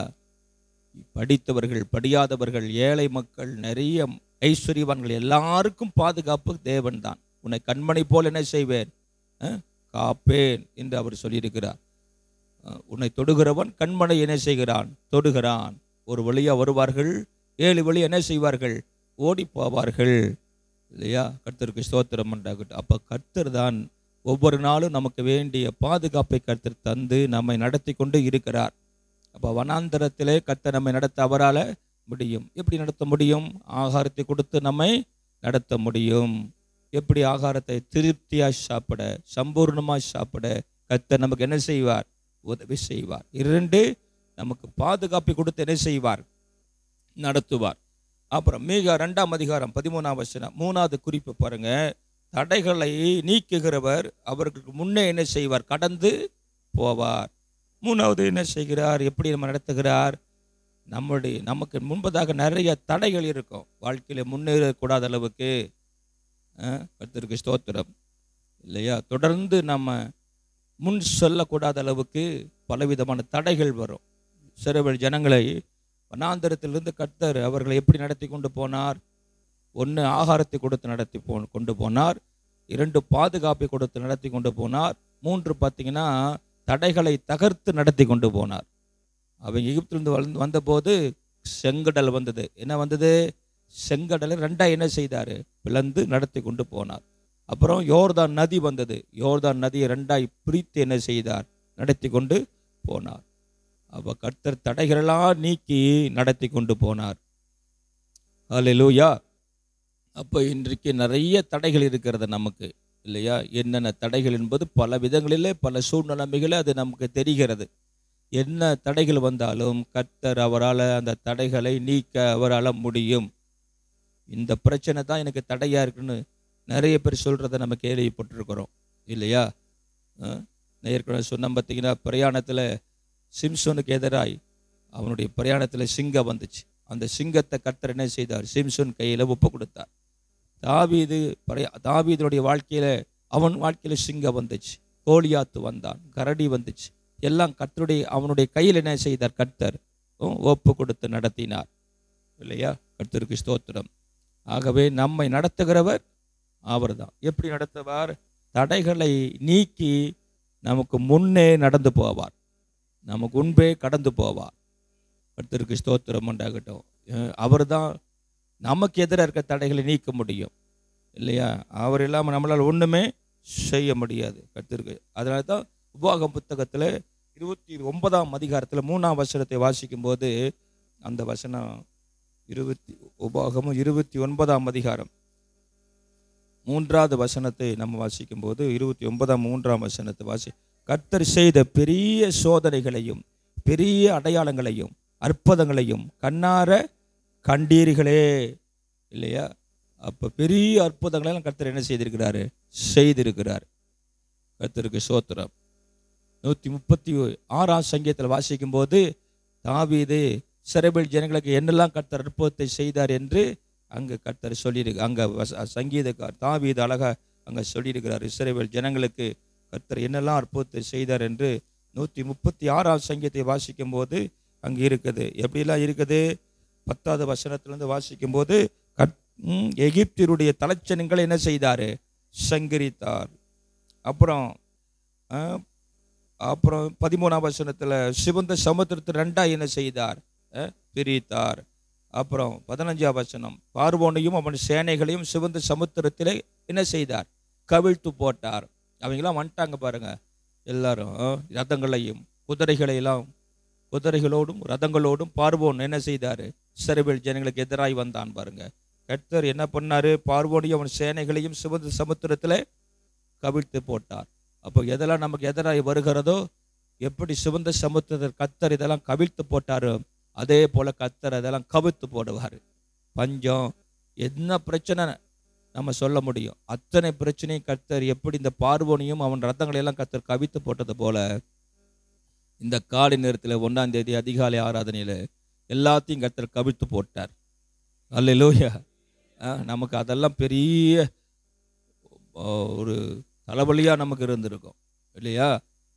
படித்தவர்கள் படியாதவர்கள் ஏழை மக்கள் நிறைய ஐஸ்வர்யவான்கள் எல்லாருக்கும் பாதுகாப்பு தேவன்தான் உன்னை கண்மணி போல் என்ன செய்வேன் அஹ், காப்பேன் என்று அவர் சொல்லியிருக்கிறார் அஹ், உன்னை தொடுகிறவன் கண்மனை என்ன செய்கிறான் தொடுகிறான் ஒரு வழியா வருவார்கள் ஏழு வழி என்ன செய்வார்கள் ஓடி போவார்கள் இல்லையா கர்த்தருக்கு ஸ்தோத்திரம் உண்டாகட்டும் அப்போ கர்த்தர் தான் ஒவ்வொரு நாளும் நமக்கு வேண்டிய பாதுகாப்பை கர்த்தர் தந்து நம்மை நடத்தி கொண்டு இருக்கிறார் அப்போ வனாந்தரத்திலே கர்த்தர் நம்மை நடத்த அவரால் முடியும் எப்படி நடத்த முடியும் ஆகாரத்தை கொடுத்து நம்மை நடத்த முடியும் எப்படி ஆகாரத்தை திருப்தியாக சாப்பிட சம்பூர்ணமாக சாப்பிட கர்த்தர் நமக்கு என்ன செய்வார் உதவி செய்வார் இரண்டு நமக்கு பாதுகாப்பை கொடுத்து என்ன செய்வார் நடத்துவார் அப்புறம் மீக ரெண்டாம் அதிகாரம் பதிமூணாம் வசனம் மூணாவது குறிப்பு பாருங்க தடைகளை நீக்குகிறவர் அவர்களுக்கு முன்னே என்ன செய்வார் கடந்து போவார் மூணாவது என்ன செய்கிறார் எப்படி நம்ம நடத்துகிறார் நம்முடைய நமக்கு முன்பதாக நிறைய தடைகள் இருக்கும் வாழ்க்கையில் முன்னேறக்கூடாத அளவுக்கு அஹ், கர்த்தருக்கு ஸ்தோத்திரம் இல்லையா தொடர்ந்து நம்ம முன் சொல்லக்கூடாத அளவுக்கு பலவிதமான தடைகள் வரும் சிறுவல் ஜனங்களை வனாந்தரத்திலிருந்து கர்த்தர் அவர்களை எப்படி நடத்தி கொண்டு போனார் ஒன்று ஆகாரத்தை கொடுத்து நடத்தி போ கொண்டு போனார் இரண்டு பாதுகாப்பை கொடுத்து நடத்தி கொண்டு போனார் மூன்று பார்த்தீங்கன்னா தடைகளை தகர்த்து நடத்தி கொண்டு போனார் அவங்க எகிப்திலிருந்து வளர்ந்து வந்தபோது செங்கடல் வந்தது என்ன வந்தது செங்கடலை ரெண்டா என்ன செய்தார் பிளந்து நடத்தி கொண்டு போனார் அப்புறம் யோர்தான் நதி வந்தது யோர்தான் நதியை ரெண்டாய் பிரித்து என்ன செய்தார் நடத்தி கொண்டு போனார் அப்போ கர்த்தர் தடைகளெல்லாம் நீக்கி நடத்தி கொண்டு போனார் ஹalleluya அப்போ இன்றைக்கு நிறைய தடைகள் இருக்கிறது நமக்கு இல்லையா என்னென்ன தடைகள் என்பது பல விதங்களிலே பல சூழ்நிலைமைகளே அது நமக்கு தெரிகிறது என்ன தடைகள் வந்தாலும் கர்த்தர் அவரால் அந்த தடைகளை நீக்க அவரால் முடியும் இந்த பிரச்சனை தான் எனக்கு தடையா இருக்குன்னு நிறைய பேர் சொல்றத நம்ம கேள்விப்பட்டிருக்கிறோம் இல்லையா அஹ், நான் ஏற்கனவே சொன்ன பார்த்தீங்கன்னா பிரயாணத்தில் சிம்சோனுக்கு எதிராய் அவனுடைய பிரயாணத்தில் சிங்கம் வந்துச்சு அந்த சிங்கத்தை கர்த்தர் என்ன செய்தார் சிம்சோன் கையில் ஒப்பு கொடுத்தார் தாவீது பிரயா தாவீதுடைய வாழ்க்கையில அவன் வாழ்க்கையில சிங்கம் வந்துச்சு கோலியாத்து வந்தான் கரடி வந்துச்சு எல்லாம் கர்த்தருடைய அவனுடைய கையில் என்ன செய்தார் கர்த்தர் உம், ஒப்பு கொடுத்து நடத்தினார் இல்லையா கர்த்தருக்கு ஸ்தோத்திரம் ஆகவே நம்மை நடத்துகிறவர் அவர்தான் எப்படி நடத்துவார் தடைகளை நீக்கி நமக்கு முன்னே நடந்து போவார் நமக்கு முன்பே கடந்து போவார் கர்த்தருக்கு ஸ்தோத்திரம் உண்டாகட்டும் அவர் தான் நமக்கு எதிராக இருக்க தடைகளை நீக்க முடியும் இல்லையா அவர் இல்லாமல் நம்மளால் ஒன்றுமே செய்ய முடியாது கர்த்தருக்கு அதனால தான் உபாகம் புத்தகத்தில் இருபத்தி ஒன்பதாம் அதிகாரத்தில் மூணாம் வசனத்தை வாசிக்கும்போது அந்த வசனம் இருபத்தி உபாகமும் இருபத்தி ஒன்பதாம் அதிகாரம் மூன்றாவது வசனத்தை நம்ம வாசிக்கும்போது இருபத்தி ஒன்பதாம் மூன்றாம் வசனத்தை வாசி கர்த்தர் செய்த பெரிய சோதனைகளையும் பெரிய அடையாளங்களையும் அற்புதங்களையும் கண்ணார கண்டீர்களே இல்லையா அப்போ பெரிய அற்புதங்களெல்லாம் கர்த்தர் என்ன செய்திருக்கிறாரு செய்திருக்கிறார் கர்த்தருக்கு சோத்திரம் நூற்றி முப்பத்தி ஆறாம் சங்கீதத்தில் வாசிக்கும்போது தாவீது சிறைபில் ஜனங்களுக்கு என்னெல்லாம் கர்த்தர் அற்புதத்தை செய்தார் என்று அங்கே கர்த்தர் சொல்லியிருக்கு அங்கே சங்கீதக்கார் தாவீது அழகா அங்கே சொல்லியிருக்கிறார் இஸ்ரவேல் ஜனங்களுக்கு கர்த்தர் என்னெல்லாம் அற்புதத்தை செய்தார் என்று நூற்றி முப்பத்தி ஆறாம் சங்கீதத்தை வாசிக்கும்போது அங்கே இருக்குது எப்படிலாம் இருக்குது பத்தாவது வசனத்திலிருந்து வாசிக்கும்போது கட் ம், எகிப்தியருடைய தலைச்சனங்களை என்ன செய்தார் சங்கரித்தார் அப்புறம் ஆ, அப்புறம் பதிமூணாம் வசனத்தில் சிவந்த சமுத்திரத்தை ரெண்டா என்ன செய்தார் ஆ, பிரித்தார் அப்புறம் பதினஞ்சாம் வசனம் பார்வோனையும் அவன் சேனைகளையும் சிவந்த சமுத்திரத்திலே என்ன செய்தார் கவிழ்த்து போட்டார் அவங்களாம் வந்துட்டாங்க பாருங்க எல்லாரும் ஆ, ரதங்களையும் குதிரைகளையெல்லாம் குதிரைகளோடும் ரதங்களோடும் பார்வோன் என்ன செய்தார் சிறைவில் ஜனங்களுக்கு எதிராய் வந்தான் பாருங்க கர்த்தர் என்ன பண்ணாரு பார்வோனையும் அவன் சேனைகளையும் சிவந்த சமுத்திரத்தில் கவிழ்த்து போட்டார் அப்போ எதெல்லாம் நமக்கு எதிராய் வருகிறதோ எப்படி சிவந்த சமுத்திரத்தில் கத்தர் இதெல்லாம் கவிழ்த்து போட்டாரோ அதே போல கத்தர் அதெல்லாம் கவிழ்த்து போடுவார் பஞ்சம் என்ன பிரச்சனை நம்ம சொல்ல முடியும் அத்தனை பிரச்சனையும் கர்த்தர் எப்படி இந்த பார்வோனையும் அவன் ரத்தங்களை எல்லாம் கர்த்தர் கவித்து போட்டது போல இந்த காலை நேரத்தில் ஒன்றாம் தேதி அதிகாலை ஆராதனையில் எல்லாத்தையும் கர்த்தர் கவிழ்த்து போட்டார் அல்லேலூயா ஆ, நமக்கு அதெல்லாம் பெரிய ஆ, ஒரு தலைவலியாக நமக்கு இருந்திருக்கும் இல்லையா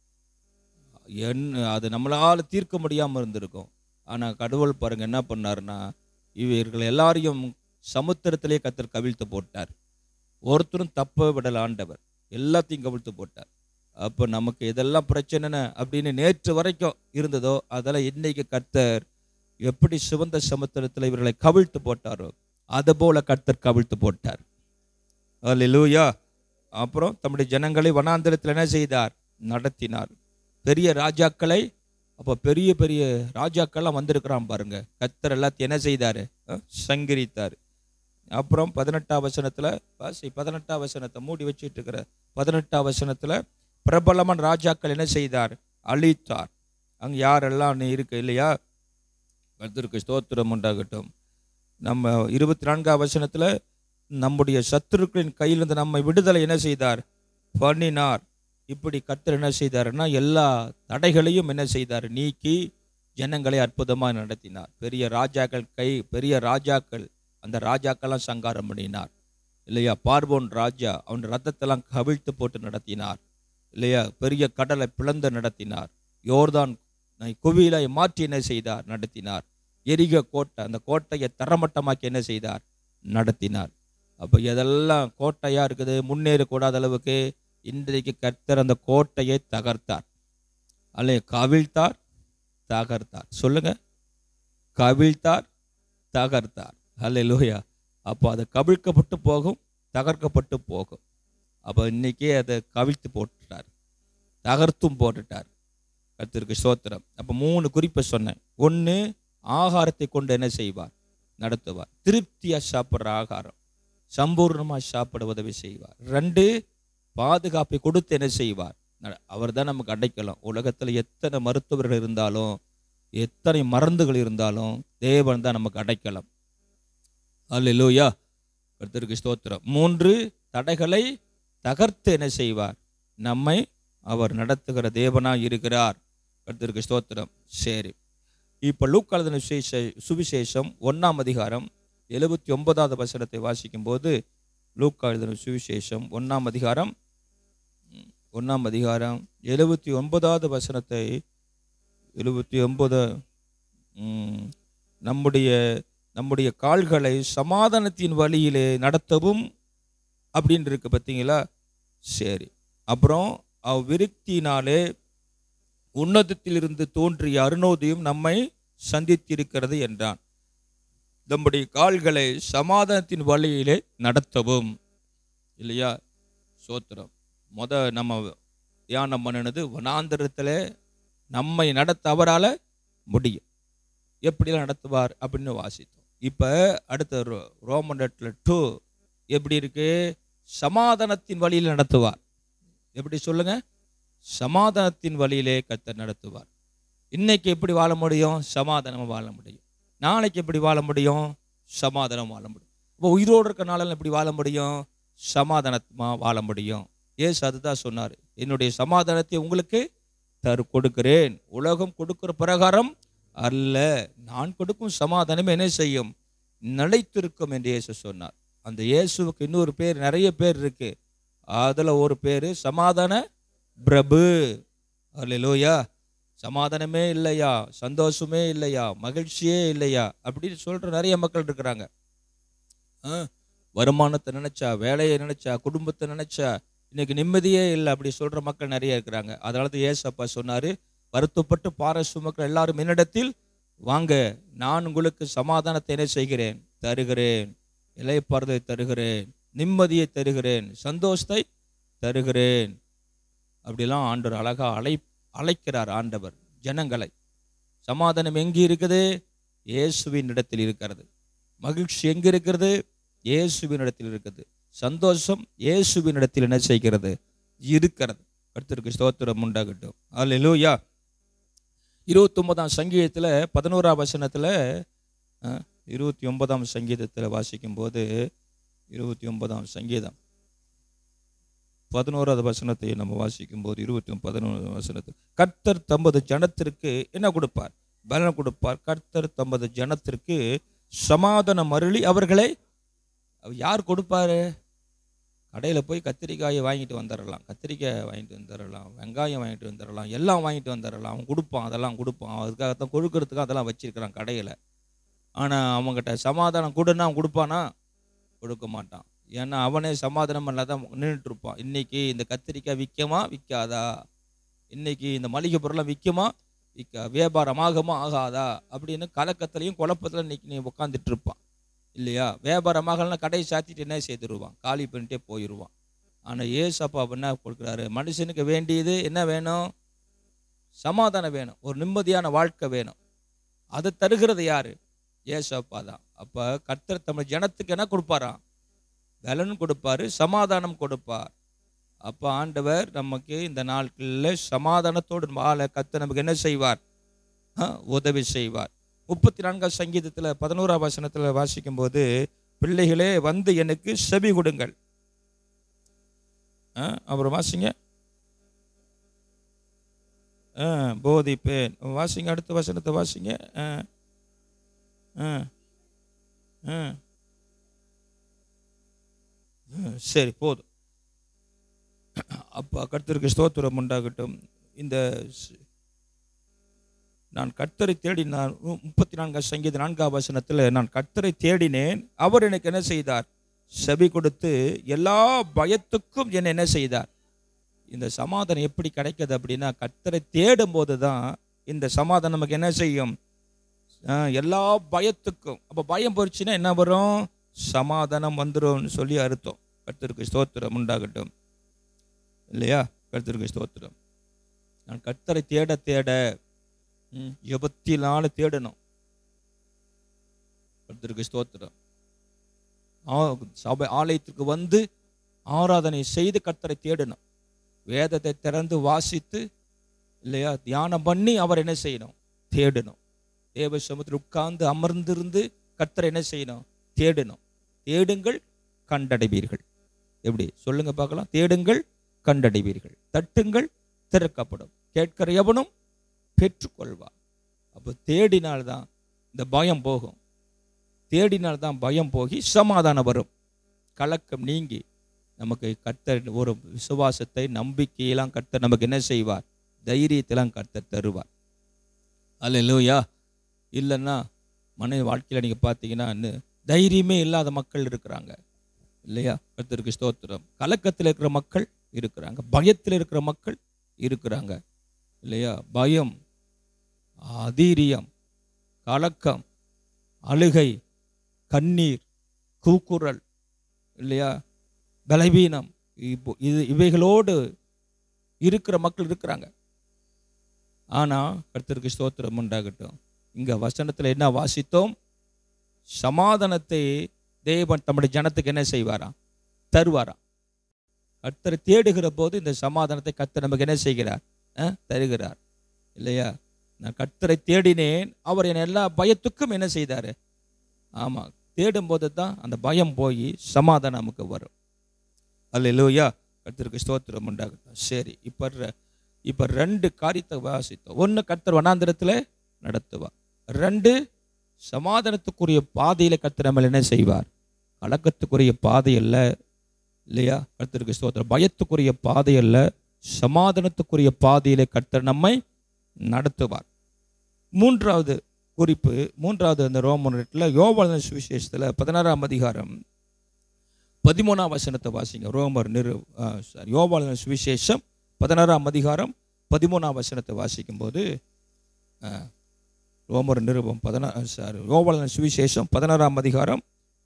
என்ன அது நம்மளால் தீர்க்க முடியாமல் இருந்திருக்கும் ஆனால் கடவுள் பாருங்க என்ன பண்ணாருன்னா இவர்கள் எல்லாரையும் சமுத்திரத்திலே கத்தர் கவிழ்த்து போட்டார் ஒருத்தரும் தப்ப விடல ஆண்டவர் எல்லாத்தையும் கவிழ்த்து போட்டார் அப்போ நமக்கு இதெல்லாம் பிரச்சனை அப்படின்னு நேற்று வரைக்கும் இருந்ததோ அதெல்லாம் இன்னைக்கு கர்த்தர் எப்படி சிவந்த சமுத்திரத்தில் இவர்களை கவிழ்த்து போட்டாரோ அதுபோல கர்த்தர் கவிழ்த்து போட்டார் அல்லேலூயா அப்புறம் தம்முடைய ஜனங்களை வனாந்திரத்தில் என்ன செய்தார் நடத்தினார் பெரிய ராஜாக்களை அப்போ பெரிய பெரிய ராஜாக்கள்லாம் வந்திருக்கிறான் பாருங்க கர்த்தர் எல்லாத்தையும் என்ன செய்தார் சங்கரித்தார் அப்புறம் பதினெட்டாம் வசனத்தில் வாசி பதினெட்டாம் வசனத்தை மூடி வச்சிட்டு இருக்கிற பதினெட்டாம் வசனத்தில் பிரபலமான ராஜாக்கள் என்ன செய்தார் அழித்தார் அங்கே யாரெல்லாம் நீ இருக்கு இல்லையா கர்த்தருக்கு ஸ்தோத்திரம் உண்டாகட்டும் நம்ம இருபத்தி நான்காம் வசனத்தில் நம்முடைய சத்துருக்களின் கையிலிருந்து நம்மை விடுதலை என்ன செய்தார் பண்ணினார் இப்படி கர்த்தர் என்ன செய்தாருன்னா எல்லா தடைகளையும் என்ன செய்தார் நீக்கி ஜனங்களை அற்புதமாக நடத்தினார் பெரிய ராஜாக்கள் கை பெரிய ராஜாக்கள் அந்த ராஜாக்கெல்லாம் சங்காரம் பண்ணினார் இல்லையா பார்வோன் ராஜா அவன் ரத்தத்தெல்லாம் கவிழ்த்து போட்டு நடத்தினார் இல்லையா பெரிய கடலை பிளந்து நடத்தினார் யோர்தான் குவியலை மாற்றி என்ன செய்தார் நடத்தினார் எரிக கோட்டை அந்த கோட்டையை தரமட்டமாக்கி என்ன செய்தார் நடத்தினார் அப்போ எதெல்லாம் கோட்டையா இருக்குது முன்னேறக்கூடாத அளவுக்கு இன்றைக்கு கர்த்தர் அந்த கோட்டையை தகர்த்தார் அல்ல கவிழ்த்தார் தகர்த்தார் சொல்லுங்க கவிழ்த்தார் தகர்த்தார் அல்ல லோயா அப்போ அது கவிழ்க்கப்பட்டு போகும் தகர்க்கப்பட்டு போகும் அப்போ இன்னைக்கே அதை கவிழ்த்து போட்டுட்டார் தகர்த்தும் போட்டுட்டார் கர்த்தருக்கு ஸ்தோத்திரம் அப்போ மூணு குறிப்பை சொன்னேன் ஒன்று ஆகாரத்தை கொண்டு என்ன செய்வார் நடத்துவார் திருப்தியாக சாப்பிட்ற ஆகாரம் சம்பூர்ணமாக சாப்பிட உதவி செய்வார் ரெண்டு பாதுகாப்பை கொடுத்து என்ன செய்வார் அவர் தான் நமக்கு அடைக்கலாம் உலகத்தில் எத்தனை மருத்துவர்கள் இருந்தாலும் எத்தனை மருந்துகள் இருந்தாலும் தேவன் தான் நமக்கு அடைக்கலாம் அல்லேலூயா கர்த்தருக்கு ஸ்தோத்திரம் மூன்று தடைகளை தகர்த்து என்ன செய்வார் நம்மை அவர் நடத்துகிற தேவனாய் இருக்கிறார் கர்த்தருக்கு ஸ்தோத்திரம் சரி இப்போ லூக்காளதன சுவிசேஷ சுவிசேஷம் ஒன்றாம் அதிகாரம் எழுபத்தி ஒன்பதாவது வசனத்தை வாசிக்கும்போது லூக்காளதன சுவிசேஷம் ஒன்றாம் அதிகாரம் ம், ஒன்றாம் அதிகாரம் எழுபத்தி ஒன்பதாவது வசனத்தை எழுபத்தி ஒன்பது ம், நம்முடைய நம்முடைய கால்களை சமாதானத்தின் வழியிலே நடத்தவும் அப்படின்னு இருக்கு பார்த்தீங்களா சரி அப்புறம் அவ்விருத்தினாலே உன்னதத்திலிருந்து தோன்றிய அருணோதயம் நம்மை சந்தித்திருக்கிறது என்றான் நம்முடைய கால்களை சமாதானத்தின் வழியிலே நடத்தவும் இல்லையா சோத்திரம் முத நம்ம தியானம் பண்ணினது வனாந்தரத்தில் நம்மை நடத்த அவரால் முடியும் எப்படிலாம் நடத்துவார் அப்படின்னு வாசித்தோம் இப்போ அடுத்த ரோ- ரோமன் டூ எப்படி இருக்கு சமாதானத்தின் வழியில் நடத்துவார் எப்படி சொல்லுங்க சமாதானத்தின் வழியிலே கர்த்தர் நடத்துவார் இன்னைக்கு எப்படி வாழ முடியும் சமாதானமாக வாழ முடியும் நாளைக்கு எப்படி வாழ முடியும் சமாதானம் வாழ முடியும் இப்போ உயிரோடு இருக்க நாளில் எப்படி வாழ முடியும் சமாதானமாக வாழ முடியும் ஏசு அதுதான் சொன்னார் என்னுடைய சமாதானத்தை உங்களுக்கு தரு கொடுக்கிறேன் உலகம் கொடுக்கிற பிரகாரம் அல்ல நான் கொடுக்கும் சமாதானம் என்ன செய்யும் நிலைத்திருக்கும் என்று இயேசு சொன்னார் அந்த இயேசுவுக்கு இன்னொரு பேர் நிறைய பேர் இருக்கு அதுல ஒரு பேர் சமாதான பிரபு அல்லேலூயா சமாதானமே இல்லையா சந்தோஷமே இல்லையா மகிழ்ச்சியே இல்லையா அப்படின்னு சொல்ற நிறைய மக்கள் இருக்கிறாங்க ஆ, வருமானத்தை நினைச்சா வேலையை நினைச்சா குடும்பத்தை நினைச்சா இன்னைக்கு நிம்மதியே இல்லை அப்படி சொல்ற மக்கள் நிறைய இருக்கிறாங்க அதனால தான் ஏசப்பா சொன்னாரு வருத்தப்பட்டு பாறை சுமக்கிற எல்லாரும் என்னிடத்தில் வாங்க நான் உங்களுக்கு சமாதானத்தை என்ன செய்கிறேன் தருகிறேன் இலைப்பாறுதலை தருகிறேன் நிம்மதியை தருகிறேன் சந்தோஷத்தை தருகிறேன் அப்படிலாம் ஆண்டவர் அழகா அழை அழைக்கிறார் ஆண்டவர் ஜனங்களை சமாதானம் எங்கே இருக்குது இயேசுவின் இடத்தில் இருக்கிறது மகிழ்ச்சி எங்கே இருக்கிறது இயேசுவின் இடத்தில் இருக்குது சந்தோஷம் இயேசுவின் இடத்தில் என்ன செய்கிறது இருக்கிறது கர்த்தருக்கு ஸ்தோத்திரம் உண்டாகட்டும் அல்லேலூயா இருபத்தி ஒன்பதாம் சங்கீதத்தில் பதினோராம் வசனத்தில் இருபத்தி ஒன்பதாம் சங்கீதத்தில் வாசிக்கும்போது இருபத்தி ஒன்பதாம் சங்கீதம் பதினோராவது வசனத்தை நம்ம வாசிக்கும் போது இருபத்தி பதினோரு வசனத்தில் கர்த்தர் தமது ஜனத்திற்கு என்ன கொடுப்பார் பலன் கொடுப்பார் கர்த்தர் தமது ஜனத்திற்கு சமாதானம் அருளி அவர்களை அவர் யார் கொடுப்பாரு கடையில் போய் கத்திரிக்காயை வாங்கிட்டு வந்துடலாம் கத்திரிக்காய் வாங்கிட்டு வந்துடலாம் வெங்காயம் வாங்கிட்டு வந்துடலாம் எல்லாம் வாங்கிட்டு வந்துடலாம் அவன் கொடுப்பான் அதெல்லாம் கொடுப்பான் அதுக்காகத்தான் கொடுக்கறதுக்கு அதெல்லாம் வச்சிருக்கிறான் கடையில் ஆனால் அவங்ககிட்ட சமாதானம் கொடுன்னா அவன் கொடுப்பானா கொடுக்க மாட்டான் ஏன்னா அவனே சமாதானம் பண்ணாதான் நின்றுட்டு இருப்பான் இன்னைக்கு இந்த கத்திரிக்காய் விற்கமா விற்காதா இன்னைக்கு இந்த மளிகை பொருள்லாம் விற்குமா விற்க வியாபாரம் ஆகுமா ஆகாதா அப்படின்னு கலக்கத்துலையும் குழப்பத்தில் இன்னைக்கு நீ உட்காந்துட்டு இருப்பான் இல்லையா வியாபாரம் ஆகலைன்னா கடையை சாத்திட்டு என்ன செய்துருவான் காலி பண்ணிட்டே போயிடுவான் ஆனால் ஏசப்பா என்ன கொடுக்குறாரு மனுஷனுக்கு வேண்டியது என்ன வேணும் சமாதானம் வேணும் ஒரு நிம்மதியான வாழ்க்கை வேணும் அதை தருகிறது யாரு ஏசப்பா தான் அப்போ கர்த்தர் தமிழ் ஜனத்துக்கு என்ன கொடுப்பாராம் பலன் கொடுப்பாரு சமாதானம் கொடுப்பார் அப்போ ஆண்டவர் நமக்கு இந்த நாட்களில் சமாதானத்தோடு வாழ கத்த நமக்கு என்ன செய்வார் ஆ, உதவி செய்வார் முப்பத்தி நான்காம் சங்கீதத்தில் பதினோராம் வசனத்தில் வாசிக்கும்போது பிள்ளைகளே வந்து எனக்கு செவி கொடுங்கள் ஆ, அப்புறம் வாசிங்க ஆ, போதிப்பேன் வாசிங்க அடுத்த வசனத்தை வாசிங்க ஆ, ஆ, ஆ. ஆ, சரி போதும் அப்பா கர்த்தருக்கு ஸ்தோத்திரம் உண்டாகட்டும் இந்த ஸ்- நான் கர்த்தரை தேடினான் மு- முப்பத்தி நான்காம் சங்கீத நான்காம் வசனத்தில் நான் கர்த்தரை தேடினேன் அவர் எனக்கு என்ன செய்தார் செவி கொடுத்து எல்லா பயத்துக்கும் என்னை என்ன செய்தார் இந்த சமாதானம் எப்படி கிடைக்குது அப்படின்னா கர்த்தரை தேடும் போது தான் இந்த சமாதானம் நமக்கு என்ன செய்யும் ஆ, எல்லா பயத்துக்கும் அப்போ பயம் போச்சுன்னா என்ன வரும் சமாதானம் வந்துரும்னு சொல்லி அர்த்தம் கர்த்தருக்கு ஸ்தோத்திரம் உண்டாகட்டும் இல்லையா கர்த்தருக்கு ஸ்தோத்திரம் நான் கர்த்தரை தேட தேட ம், எபத்தினால தேடணும் கர்த்தருக்கு ஸ்தோத்திரம் ஆ, சபை ஆலயத்துக்கு வந்து ஆராதனை செய்து கர்த்தரை தேடணும் வேதத்தை திறந்து வாசித்து இல்லையா தியானம் பண்ணி அவர் என்ன செய்யணும் தேடணும் தேவ சமூகத்தில் உட்கார்ந்து அமர்ந்திருந்து கர்த்தரை என்ன செய்யணும் தேடணும் தேடுங்கள் கண்டடைவீர்கள் எப்படி சொல்லுங்க பார்க்கலாம் தேடுங்கள் கண்டடைவீர்கள் தட்டுங்கள் திறக்கப்படும் கேட்கிற எவனும் பெற்றுக்கொள்வார் அப்போ தேடினால்தான் இந்த பயம் போகும் தேடினால்தான் பயம் போகி சமாதானம் வரும் கலக்கம் நீங்கி நமக்கு கர்த்தர் ஒரு விசுவாசத்தை நம்பிக்கையெல்லாம் கர்த்தர் நமக்கு என்ன செய்வார் தைரியத்தெல்லாம் கர்த்தர் தருவார் அல்ல இல்லைன்னா மனித வாழ்க்கையில் நீங்கள் பார்த்தீங்கன்னா இன்னும் தைரியமே இல்லாத மக்கள் இருக்கிறாங்க இல்லையா கர்த்தருக்கு ஸ்தோத்திரம் கலக்கத்தில் இருக்கிற மக்கள் இருக்கிறாங்க பயத்தில் இருக்கிற மக்கள் இருக்கிறாங்க இல்லையா பயம் அதீரியம் கலக்கம் அழுகை கண்ணீர் கூக்குரல் இல்லையா பலவீனம் இப்போ இது இவைகளோடு இருக்கிற மக்கள் இருக்கிறாங்க ஆனால் கர்த்தருக்கு ஸ்தோத்திரம் உண்டாகட்டும் இங்கே வசனத்தில் என்ன வாசித்தோம் சமாதானத்தை தேவன் தம்முடைய ஜனத்துக்கு என்ன செய்வாராம் தருவாராம் கர்த்தரை தேடுகிற போது இந்த சமாதானத்தை கர்த்தர் நமக்கு என்ன செய்கிறார் அஹ், தருகிறார் இல்லையா நான் கர்த்தரை தேடினேன் அவர் என் எல்லா பயத்துக்கும் என்ன செய்தார் ஆமாம் தேடும்போது தான் அந்த பயம் போய் சமாதானம் நமக்கு வரும் அல்ல கர்த்தருக்கு ஸ்தோத்திரம் உண்டாகட்டும் சரி இப்போ இப்போ ரெண்டு காரியத்தை வாசித்தோம் ஒன்று கர்த்தர் வனாந்திரத்தில் நடத்துவார் ரெண்டு சமாதானத்துக்குரிய பாதையில் கர்த்தர் நம்மள என்ன செய்வார் கலக்கத்துக்குரிய பாதை அல்ல இல்லையா கர்த்தருக்கு ஸ்தோத்திரம் பயத்துக்குரிய பாதை அல்ல சமாதானத்துக்குரிய பாதையிலே கர்த்தர் நம்மை நடத்துவார் மூன்றாவது குறிப்பு மூன்றாவது அந்த ரோமனில் யோவான சுவிசேஷத்தில் பதினாறாம் அதிகாரம் பதிமூணாம் வசனத்தை வாசிங்க ரோமர் நிறு சாரி யோவான சுவிசேஷம் பதினாறாம் அதிகாரம் பதிமூணாம் வசனத்தை வாசிக்கும்போது ஆ, ரோமர் நிருபம் பதினா சாரி யோவான சுவிசேஷம் பதினாறாம் அதிகாரம்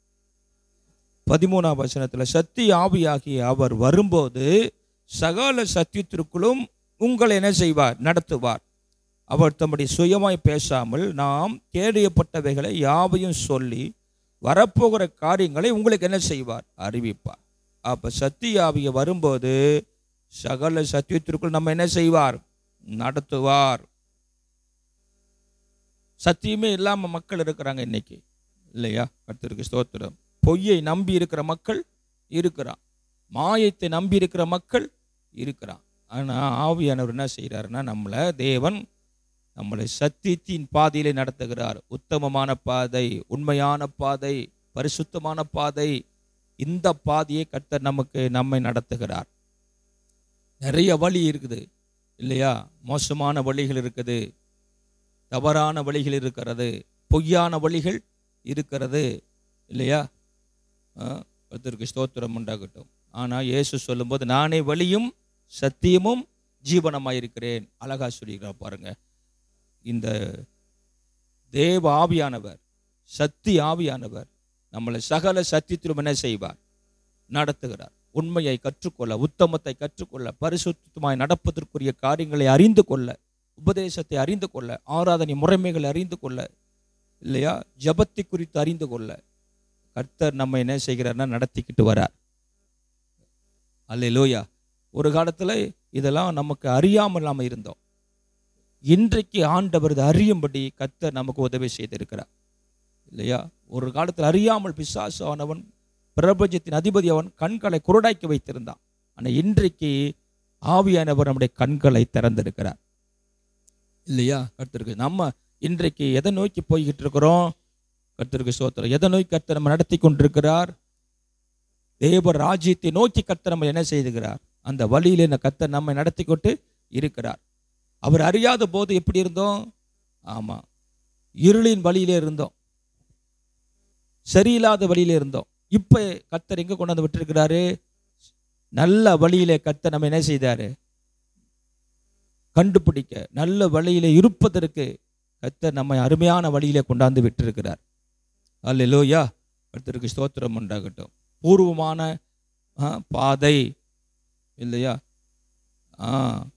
பதிமூணாம் வசனத்தில் சத்தி ஆவியாகிய அவர் வரும்போது சகல சத்தியத்திற்குள்ளும் உங்களை என்ன செய்வார் நடத்துவார் அவர் தம்முடைய சுயமாய் பேசாமல் நாம் தேடியப்பட்டவைகளை யாவையும் சொல்லி வரப்போகிற காரியங்களை உங்களுக்கு என்ன செய்வார் அறிவிப்பார் அப்போ சத்திய ஆவிய வரும்போது சகல சத்தியத்திற்குள் நம்ம என்ன செய்வார் நடத்துவார் சத்தியமே இல்லாமல் மக்கள் இருக்கிறாங்க இன்னைக்கு இல்லையா கர்த்தருக்கு ஸ்தோத்திரம் பொய்யை நம்பி இருக்கிற மக்கள் இருக்கிறான் மாயத்தை நம்பி இருக்கிற மக்கள் இருக்கிறான் ஆனால் ஆவியானவர் என்ன செய்கிறாருன்னா நம்மளை தேவன் நம்மளை சத்தியத்தின் பாதையிலே நடத்துகிறார் உத்தமமான பாதை உண்மையான பாதை பரிசுத்தமான பாதை இந்த பாதையை கர்த்தர் நமக்கு நம்மை நடத்துகிறார் நிறைய வழி இருக்குது இல்லையா மோசமான வழிகள் இருக்குது தவறான வழிகள் இருக்கிறது பொய்யான வழிகள் இருக்கிறது இல்லையா ஆ, கர்த்தருக்கு ஸ்தோத்திரம் உண்டாகட்டும் ஆனால் இயேசு சொல்லும்போது நானே வழியும் சத்தியமும் ஜீவனமாக இருக்கிறேன் அழகா சொல்லிக்கிறார் பாருங்க இந்த தேவ ஆவியானவர் சக்தி ஆவியானவர் நம்மளை சகல சத்தியத்திலும் என்ன செய்வார் நடத்துகிறார் உண்மையை கற்றுக்கொள்ள உத்தமத்தை கற்றுக்கொள்ள பரிசுத்தமாய் நடப்பதற்குரிய காரியங்களை அறிந்து கொள்ள உபதேசத்தை அறிந்து கொள்ள ஆராதனை முறைமைகளை அறிந்து கொள்ள இல்லையா ஜபத்தை குறித்து அறிந்து கொள்ள கர்த்தர் நம்ம என்ன செய்கிறார்னா நடத்திக்கிட்டு வரார் அல்லேலூயா ஒரு காலத்தில் இதெல்லாம் நமக்கு அறியாமல் நாம் இருந்தோம் இன்றைக்கு ஆண்டவர் இதை அறியும்படி கர்த்தர் நமக்கு உதவி செய்திருக்கிறார் இல்லையா ஒரு காலத்தில் அறியாமல் பிசாசு அவனவன் பிரபஞ்சத்தின் அதிபதி அவன் கண்களை குருடாக்கி வைத்திருந்தான் ஆனால் இன்றைக்கு ஆவியானவர் நம்முடைய கண்களை திறந்திருக்கிறார் இல்லையா கர்த்தருக்கு நம்ம இன்றைக்கு எதை நோக்கி போய்கிட்டு இருக்கிறோம் கர்த்தருக்கு சோத்திரம் எதை நோக்கி கர்த்தர் நம்ம நடத்தி கொண்டிருக்கிறார் தேவ ராஜ்யத்தை நோக்கி கர்த்தர் நம்ம என்ன செய்துகிறார் அந்த வழியிலே இந்த கர்த்தர் நம்மை நடத்தி கொண்டு இருக்கிறார் அவர் அறியாத போது எப்படி இருந்தோம் ஆமா இருளின் வழியிலே இருந்தோம் சரியில்லாத வழியிலே இருந்தோம் இப்ப கர்த்தர் எங்க கொண்டு வந்து விட்டுருக்கிறாரு நல்ல வழியிலே கர்த்தர் நம்ம என்ன செய்தாரு கண்டுபிடிக்க நல்ல வழியிலே இருப்பதற்கு கர்த்தர் நம்மை அருமையான வழியிலே கொண்டாந்து விட்டிருக்கிறார் அல்லேலூயா கர்த்தருக்கு ஸ்தோத்திரம் உண்டாகட்டும் பூர்வமான ஆ, பாதை இல்லையா ஆ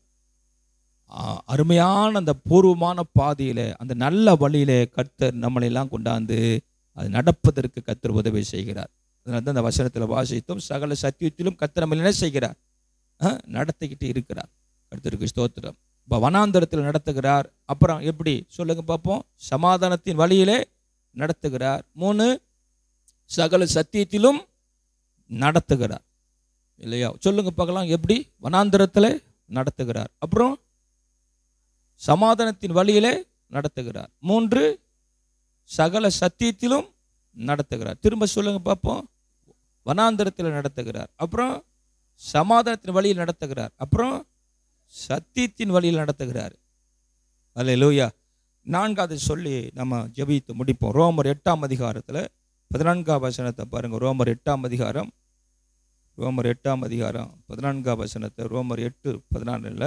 ஆ, அருமையான அந்த பூர்வமான பாதையிலே அந்த நல்ல வழியிலே கர்த்தர் நம்மளை எல்லாம் கொண்டாந்து அது நடப்பதற்கு கர்த்தர் உதவி செய்கிறார் அதனால தான் அந்த வசனத்தில் வாசித்தோம் சகல சத்தியத்திலும் கர்த்தர் நம்மளை என்ன செய்கிறார் அஹ், நடத்திக்கிட்டு இருக்கிறார் கர்த்தருக்கு ஸ்தோத்திரம் இப்போ வனாந்தரத்தில் நடத்துகிறார் அப்புறம் எப்படி சொல்லுங்க பார்ப்போம் சமாதானத்தின் வழியிலே நடத்துகிறார் மூணு சகல சத்தியத்திலும் நடத்துகிறார் இல்லையா சொல்லுங்க பார்க்கலாம் எப்படி வனாந்தரத்தில் நடத்துகிறார் அப்புறம் சமாதானத்தின் வழியிலே நடத்துகிறார் மூன்று சகல சத்தியத்திலும் நடத்துகிறார் திரும்ப சொல்லுங்க பார்ப்போம் வனாந்தரத்தில் நடத்துகிறார் அப்புறம் சமாதானத்தின் வழியில் நடத்துகிறார் அப்புறம் சத்தியத்தின் வழியில் நடத்துகிறார் அல்ல லூயா நான்காவது சொல்லி நம்ம ஜெபித்து முடிப்போம் ரோமர் எட்டாம் அதிகாரத்தில் பதினான்காம் வசனத்தை பாருங்க ரோமர் எட்டாம் அதிகாரம் ரோமர் எட்டாம் அதிகாரம் பதினான்காம் வசனத்தை ரோமர் எட்டு பதினாறில்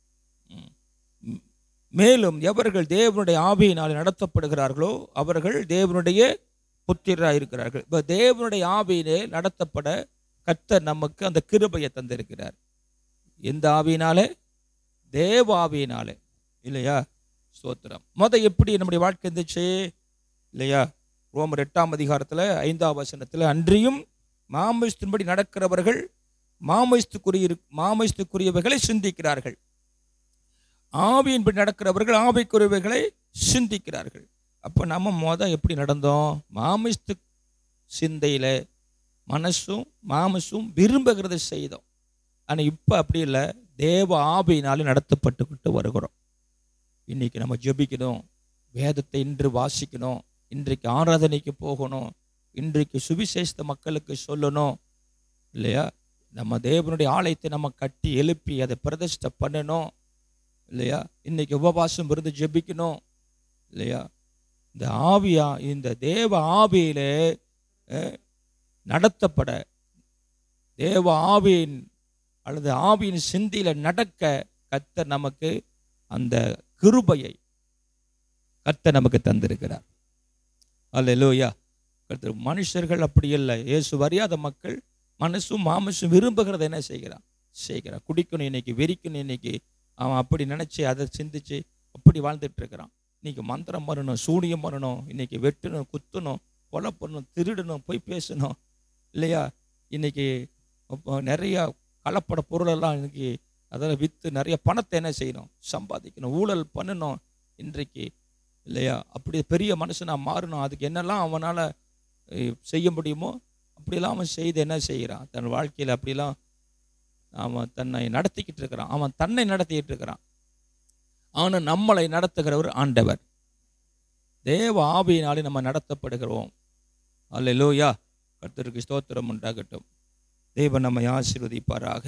மேலும் எவர்கள் தேவனுடைய ஆவியினால் நடத்தப்படுகிறார்களோ அவர்கள் தேவனுடைய புத்திரராக இருக்கிறார்கள் இப்போ தேவனுடைய ஆவியிலே நடத்தப்பட கர்த்தர் நமக்கு அந்த கிருபையை தந்திருக்கிறார் எந்த ஆவியினாலே தேவ ஆவியினாலே இல்லையா ஸ்தோத்திரம் முத எப்படி நம்முடைய வாழ்க்கை இருந்துச்சு இல்லையா ரோமர் எட்டாம் அதிகாரத்தில் ஐந்தாம் வசனத்தில் அன்றியும் மாமஸ்தின்படி நடக்கிறவர்கள் மாமஸ்துக்குரிய மாமஸ்துக்குரியவைகளை சிந்திக்கிறார்கள் ஆவியின்படி நடக்கிறவர்கள் ஆவிக்குரியவைகளை சிந்திக்கிறார்கள் அப்போ நம்ம மொதல் எப்படி நடந்தோம் மாமிஸ்து சிந்தையில் மனசும் மாமசும் விரும்புகிறத செய்தோம் ஆனால் இப்போ அப்படி இல்லை தேவ ஆவியினாலே நடத்தப்பட்டுக்கிட்டு வருகிறோம் இன்னைக்கு நம்ம ஜெபிக்கணும் வேதத்தை இன்று வாசிக்கணும் இன்றைக்கு ஆராதனைக்கு போகணும் இன்றைக்கு சுவிசேஷத்தை மக்களுக்கு சொல்லணும் இல்லையா நம்ம தேவனுடைய ஆலயத்தை நம்ம கட்டி எழுப்பி அதை பிரதிஷ்டை பண்ணணும் இல்லையா இன்னைக்கு உபவாசம் இருந்து ஜெபிக்கணும் இல்லையா இந்த ஆவியா இந்த தேவ ஆவியிலே அஹ், நடத்தப்பட தேவ ஆவியின் அல்லது ஆவியின் சிந்தியில நடக்க கர்த்தர் நமக்கு அந்த கிருபையை கர்த்தர் நமக்கு தந்திருக்கிறார் அல்லேலூயா கர்த்தர் மனுஷர்கள் அப்படி இல்லை இயேசு அறியாத மக்கள் மனசும் மாமசும் விரும்புகிறத என்ன செய்கிறான் செய்கிறான் குடிக்கணும் இன்னைக்கு வெறிக்கணும் இன்னைக்கு அவன் அப்படி நினைச்சு அதை சிந்திச்சு அப்படி வாழ்ந்துட்டு இருக்கிறான் இன்னைக்கு மந்திரம் வரணும் சூனியம் வரணும் இன்னைக்கு வெட்டணும் குத்தணும் கொலை பண்ணணும் திருடணும் போய் பேசணும் இல்லையா இன்னைக்கு அப்போ நிறைய கலப்பட பொருளெல்லாம் இன்னைக்கு அதெல்லாம் விற்று நிறைய பணத்தை என்ன செய்யணும் சம்பாதிக்கணும் ஊழல் பண்ணணும் இன்றைக்கு இல்லையா அப்படி பெரிய மனுஷனா மாறணும் அதுக்கு என்னெல்லாம் அவனால் செய்ய முடியுமோ அப்படியெல்லாம் அவன் செய்து என்ன செய்கிறான் தன் வாழ்க்கையில் அப்படிலாம் அவன் தன்னை நடத்திக்கிட்டு இருக்கிறான் அவன் தன்னை நடத்திக்கிட்டு இருக்கிறான் ஆனால் நம்மளை நடத்துகிறவர் ஆண்டவர் தேவ ஆவியினாலே நம்ம நடத்தப்படுகிறோம் அல்லேலூயா கர்த்தருக்கு ஸ்தோத்திரம் உண்டாகட்டும் தேவன் நம்மை ஆசீர்வதிப்பாராக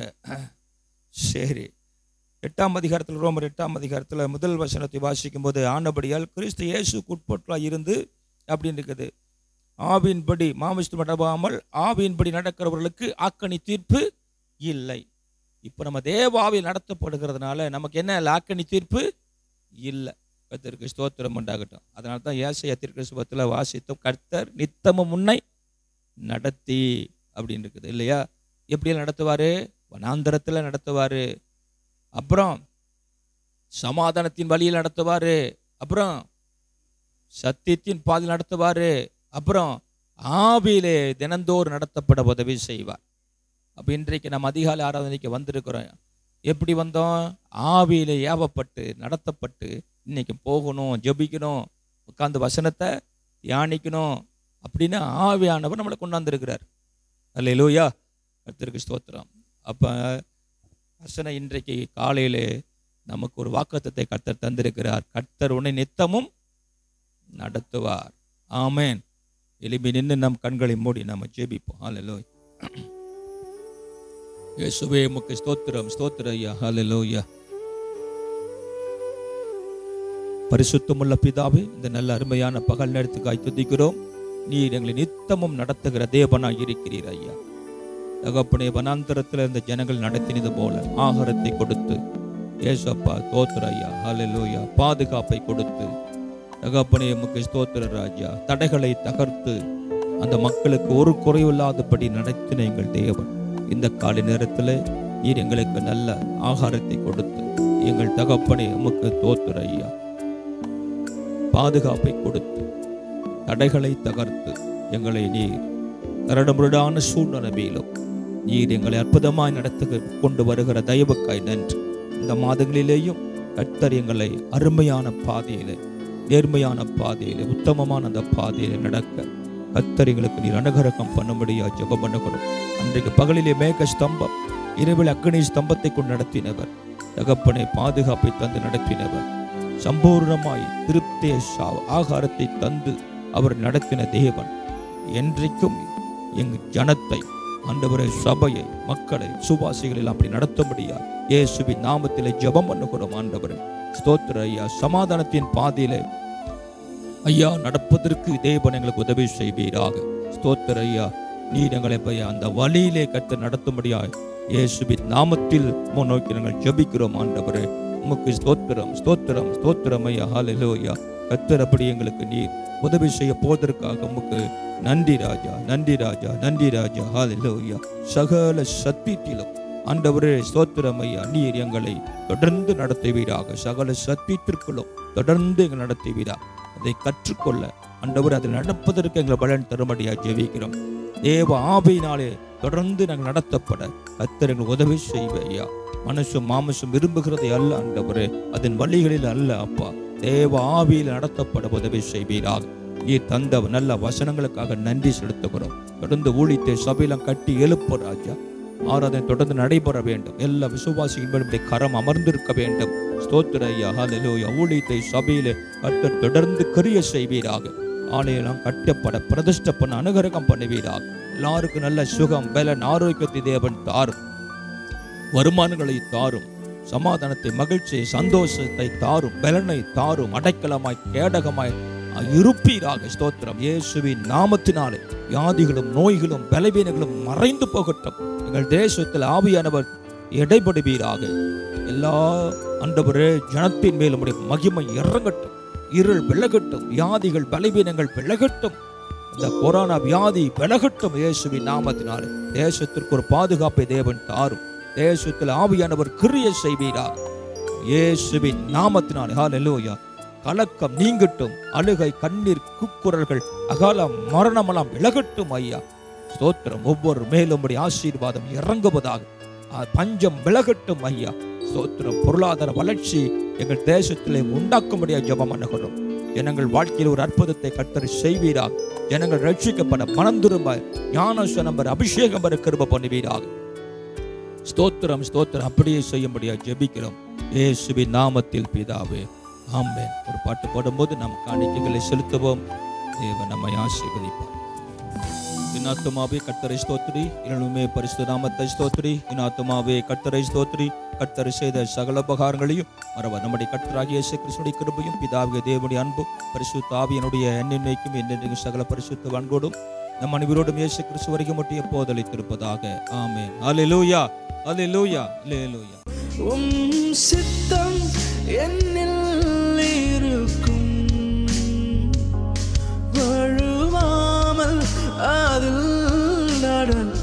சரி எட்டாம் அதிகாரத்தில் ரோமர் எட்டாம் அதிகாரத்தில் முதல் வசனத்தை வாசிக்கும் போது ஆனபடியால் கிறிஸ்து இயேசுக்கு உட்பட்டலாக இருந்து அப்படின்னு இருக்குது ஆவியின்படி மாமிஸ்து நடவாமல் ஆவியின்படி நடக்கிறவர்களுக்கு ஆக்கணி தீர்ப்பு இல்லை இப்போ நம்ம தேவாவில் நடத்தப்படுகிறதுனால நமக்கு என்ன இல்லை ஆக்கணி தீர்ப்பு இல்லை கர்த்தருக்கு ஸ்தோத்திரம் உண்டாகட்டும் அதனால தான் ஏசையா திருக்கிறிஸ்துவத்தில் வாசித்தோம் கர்த்தர் நித்தமும் முன்னை நடத்தி அப்படின்னு இருக்குது இல்லையா எப்படியெல்லாம் நடத்துவார் வனாந்தரத்தில் நடத்துவார் அப்புறம் சமாதானத்தின் வழியில் நடத்துவார் அப்புறம் சத்தியத்தின் பாதையில் நடத்துவார் அப்புறம் ஆவியிலே தினந்தோறும் நடத்தப்பட உதவி செய்வார் அப்போ இன்றைக்கு நம்ம அதிகாலை ஆராதனைக்கு வந்திருக்கிறோம் எப்படி வந்தோம் ஆவியிலே ஏவப்பட்டு நடத்தப்பட்டு இன்னைக்கு போகணும் ஜெபிக்கணும் உட்காந்து வசனத்தை தியானிக்கணும் அப்படின்னு ஆவியானவர் நம்மளை கொண்டாந்துருக்கிறார் அல்ல லூயா கர்த்தருக்கு ஸ்தோத்திரம் அப்போ வசனம் இன்றைக்கு காலையிலே நமக்கு ஒரு வாக்குத்தத்தை கர்த்தர் தந்திருக்கிறார் கர்த்தர் உன்னை நித்தமும் நடத்துவார் ஆமென் எலும்பி நின்று நம் கண்களை மூடி நம்ம ஜெபிப்போம் ஹalleluya இயேசுவே உமக்கு ஸ்தோத்திரம் ஸ்தோத்திர ஐயா ஹalleluya பரிசுத்தமுள்ள பிதாவே இந்த நல்ல அருமையான பகல் நேரத்துக்காய் துதிக்கிறோம் நீர் எங்களை நித்தமும் நடத்துகிற தேவனாய் இருக்கிறீர் ஐயா தகப்பனே வனாந்தரத்தில் இருந்த ஜனங்கள் நடத்தினது போல ஆகாரத்தை கொடுத்து ஏசப்பா தோத்திர ஐயா ஹalleluya பாதுகாப்பை கொடுத்து தகப்பனே உமக்கு ஸ்தோத்திர ராஜா தடைகளை தகர்த்து அந்த மக்களுக்கு ஒரு குறைவில்லாதபடி நடத்தின எங்கள் தேவன் இந்த காலை நேரத்தில் நீர் எங்களுக்கு நல்ல ஆகாரத்தை கொடுத்து எங்கள் தகப்பனே உமக்கு தோத்திர ஐயா பாதுகாப்பை கொடுத்து தடைகளை தகர்த்து எங்களை நீர் கரடுமுரடான சூழ்நிலையிலும் நீர் எங்களை அற்புதமாய் நடத்த கொண்டு வருகிற தயவுக்காய் நன்றி இந்த மாதங்களிலேயும் கர்த்தர் எங்களை அருமையான பாதையிலே நேர்மையான பாதையிலே உத்தமமான அந்த பாதையிலே நடக்க கர்த்தர் எங்களுக்கு நீர் அனுகரகம் பண்ணும்படியா ஜெபம் பண்ணுகிறோம் அன்றைக்கு பகலிலே மேக ஸ்தம்பம் இரவில் அக்னி ஸ்தம்பத்தை கொண்டு நடத்தினவர் தகப்பனை பாதுகாப்பை தந்து நடத்தினவர் சம்பூர்ணமாய் திருப்திய சா- ஆகாரத்தை தந்து அவர் நடத்தின தேவன் என்றைக்கும் எங் ஜனத்தை ஆண்டவரை சபையை மக்களை சுவாசிகளில் அப்படி நடத்தும்படியா இயேசுவின் நாமத்திலே ஜெபம் பண்ணுகிறோம் ஆண்டவரே ஸ்தோத்திர ஐயா சமாதானத்தின் பாதையிலே ஐயா நடப்பதற்கு தேவன் எங்களுக்கு உதவி செய்வீராக ஸ்தோத்திர ஐயா நீர் எங்களை பையா அந்த வழியிலே கத்து நடத்தும்படியா இயேசுவின் நாமத்தில் முன்னோக்கி நாங்கள் ஜெபிக்கிறோம் ஆண்டவரே உமக்கு ஸ்தோத்திரம் ஸ்தோத்திரம் ஸ்தோத்திரம் ஐயா ஹalleluya கத்தர் அப்படி எங்களுக்கு நீர் உதவி செய்ய போவதற்காக உமக்கு நன்றி ராஜா நன்றி ராஜா நன்றி ராஜா ஹalleluya சகல சத்தியத்திலும் ஆண்டவரே ஸ்தோத்திரம் ஐயா நீர் எங்களை தொடர்ந்து நடத்துவீராக சகல சத்தியத்திற்குள்ளும் தொடர்ந்து எங்களை நடத்துவீராக அதை கற்றுக்கொள்ள ஆண்டவர் அதை நடப்பதற்கு எங்களை பலன் தரும்படியா ஜெபிக்கிறோம் தேவ ஆவியினாலே தொடர்ந்து நாங்கள் நடத்தப்பட கத்தர் எங்களுக்கு உதவி செய்வையா மனுஷம் மாமசம் விரும்புகிறதை அல்ல ஆண்டவரே அதன் வழிகளில் அல்ல அப்பா தேவ ஆவியில் நடத்தப்பட உதவி செய்வீராக நீர் தந்த நல்ல வசனங்களுக்காக நன்றி செலுத்துகிறோம் தொடர்ந்து ஊழியத்தை சபையெல்லாம் கட்டி எழுப்ப ராஜா ஆராதனை தொடர்ந்து நடைபெற வேண்டும் எல்லா விசுவாசிகளுடைய கரம் அமர்ந்திருக்க வேண்டும் ஸ்தோத்திர ஐயா ஹalleluya ஊழியத்தை சபையிலே கர்த்தர் தொடர்ந்து கரிய செய்வீராக ஆலயெல்லாம் கட்டப்பட பிரதிஷ்ட பண்ண அனுகரகம் பண்ணுவீராக எல்லாருக்கும் நல்ல சுகம் பலன் ஆரோக்கியத்தை தேவன் தாரும் வருமானங்களை தாரும் சமாதானத்தை மகிழ்ச்சியை சந்தோஷத்தை தாரும் பலனை தாரும் அடைக்கலமாய் கேடகமாய் இருப்பீராக ஸ்தோத்திரம் இயேசுவின் நாமத்தினாலே வியாதிகளும் நோய்களும் பலவீனங்களும் மறைந்து போகட்டும் எங்கள் தேசத்தில் ஆவியானவர் இடைபடுவீராக எல்லா அண்டவரே ஜனத்தின் மேல் உம்முடைய மகிமை இறங்கட்டும் இருள் விலகட்டும் வியாதிகள் பலவீனங்கள் விலகட்டும் இந்த கொரோனா வியாதி விலகட்டும் இயேசுவின் நாமத்தினாலே தேசத்திற்கு ஒரு பாதுகாப்பை தேவன் தாரும் தேசத்தில் ஆவியானவர் கிரிய செய்வீராக இயேசுவின் நாமத்தினாலே ஹalleluya கலக்கம் நீங்கட்டும் அழுகை கண்ணீர் குக்குரல்கள் அகால மரணமெல்லாம் விலகட்டும் ஐயா ஸ்தோத்திரம் ஒவ்வொரு மேலும் உம்முடைய ஆசீர்வாதம் இறங்குவதாக ஆ, பஞ்சம் விலகட்டும் ஐயா ஸ்தோத்திரம் பொருளாதார வளர்ச்சி எங்கள் தேசத்திலே உண்டாக்கும்படியா ஜெபம் பண்ணுகிறோம் ஜனங்கள் வாழ்க்கையில் ஒரு அற்புதத்தை கர்த்தர் செய்வீராக ஜனங்கள் ரட்சிக்கப்பட மனம் திரும்ப ஞானஸ்வரம் பெற அபிஷேகம் பெற கிருப பண்ணுவீராக ஸ்தோத்திரம் ஸ்தோத்திரம் அப்படியே செய்யும்படியா ஜெபிக்கிறோம் இயேசுவின் நாமத்தில் பிதாவே ஆமென் ஒரு பாட்டு பாடும்போது நாம் காணிக்கைகளை செலுத்துவோம் தேவன் நம்மை ஆசீர்வதிப்பார் இன்னாத்துமாவே கர்த்தரை ஸ்தோத்ரி இரண்டுமே பரிசுத்த நாமத்தை ஸ்தோத்ரி இன்னாத்துமாவே கர்த்தரை ஸ்தோத்ரி கர்த்தர் செய்த சகல உபகாரங்களையும் மறவ நம்முடைய கர்த்தராகிய இயேசு கிறிஸ்துடைய கிருபையும் பிதாவிய தேவனுடைய அன்பு பரிசுத்த ஆவியனுடைய என்னென்னைக்கும் என்னென்னைக்கும் சகல பரிசுத்த அன்போடும் நம் அனைவரோடும் இயேசு கிறிஸ்து வரைக்கும் மட்டும் எப்போது அளித்திருப்பதாக ஆமென் அல்லேலூயா அல்லேலூயா அல்லேலூயா உம் சித்தம் என்னில் இருக்கும் வழுவாமல் அதில் நடக்கும்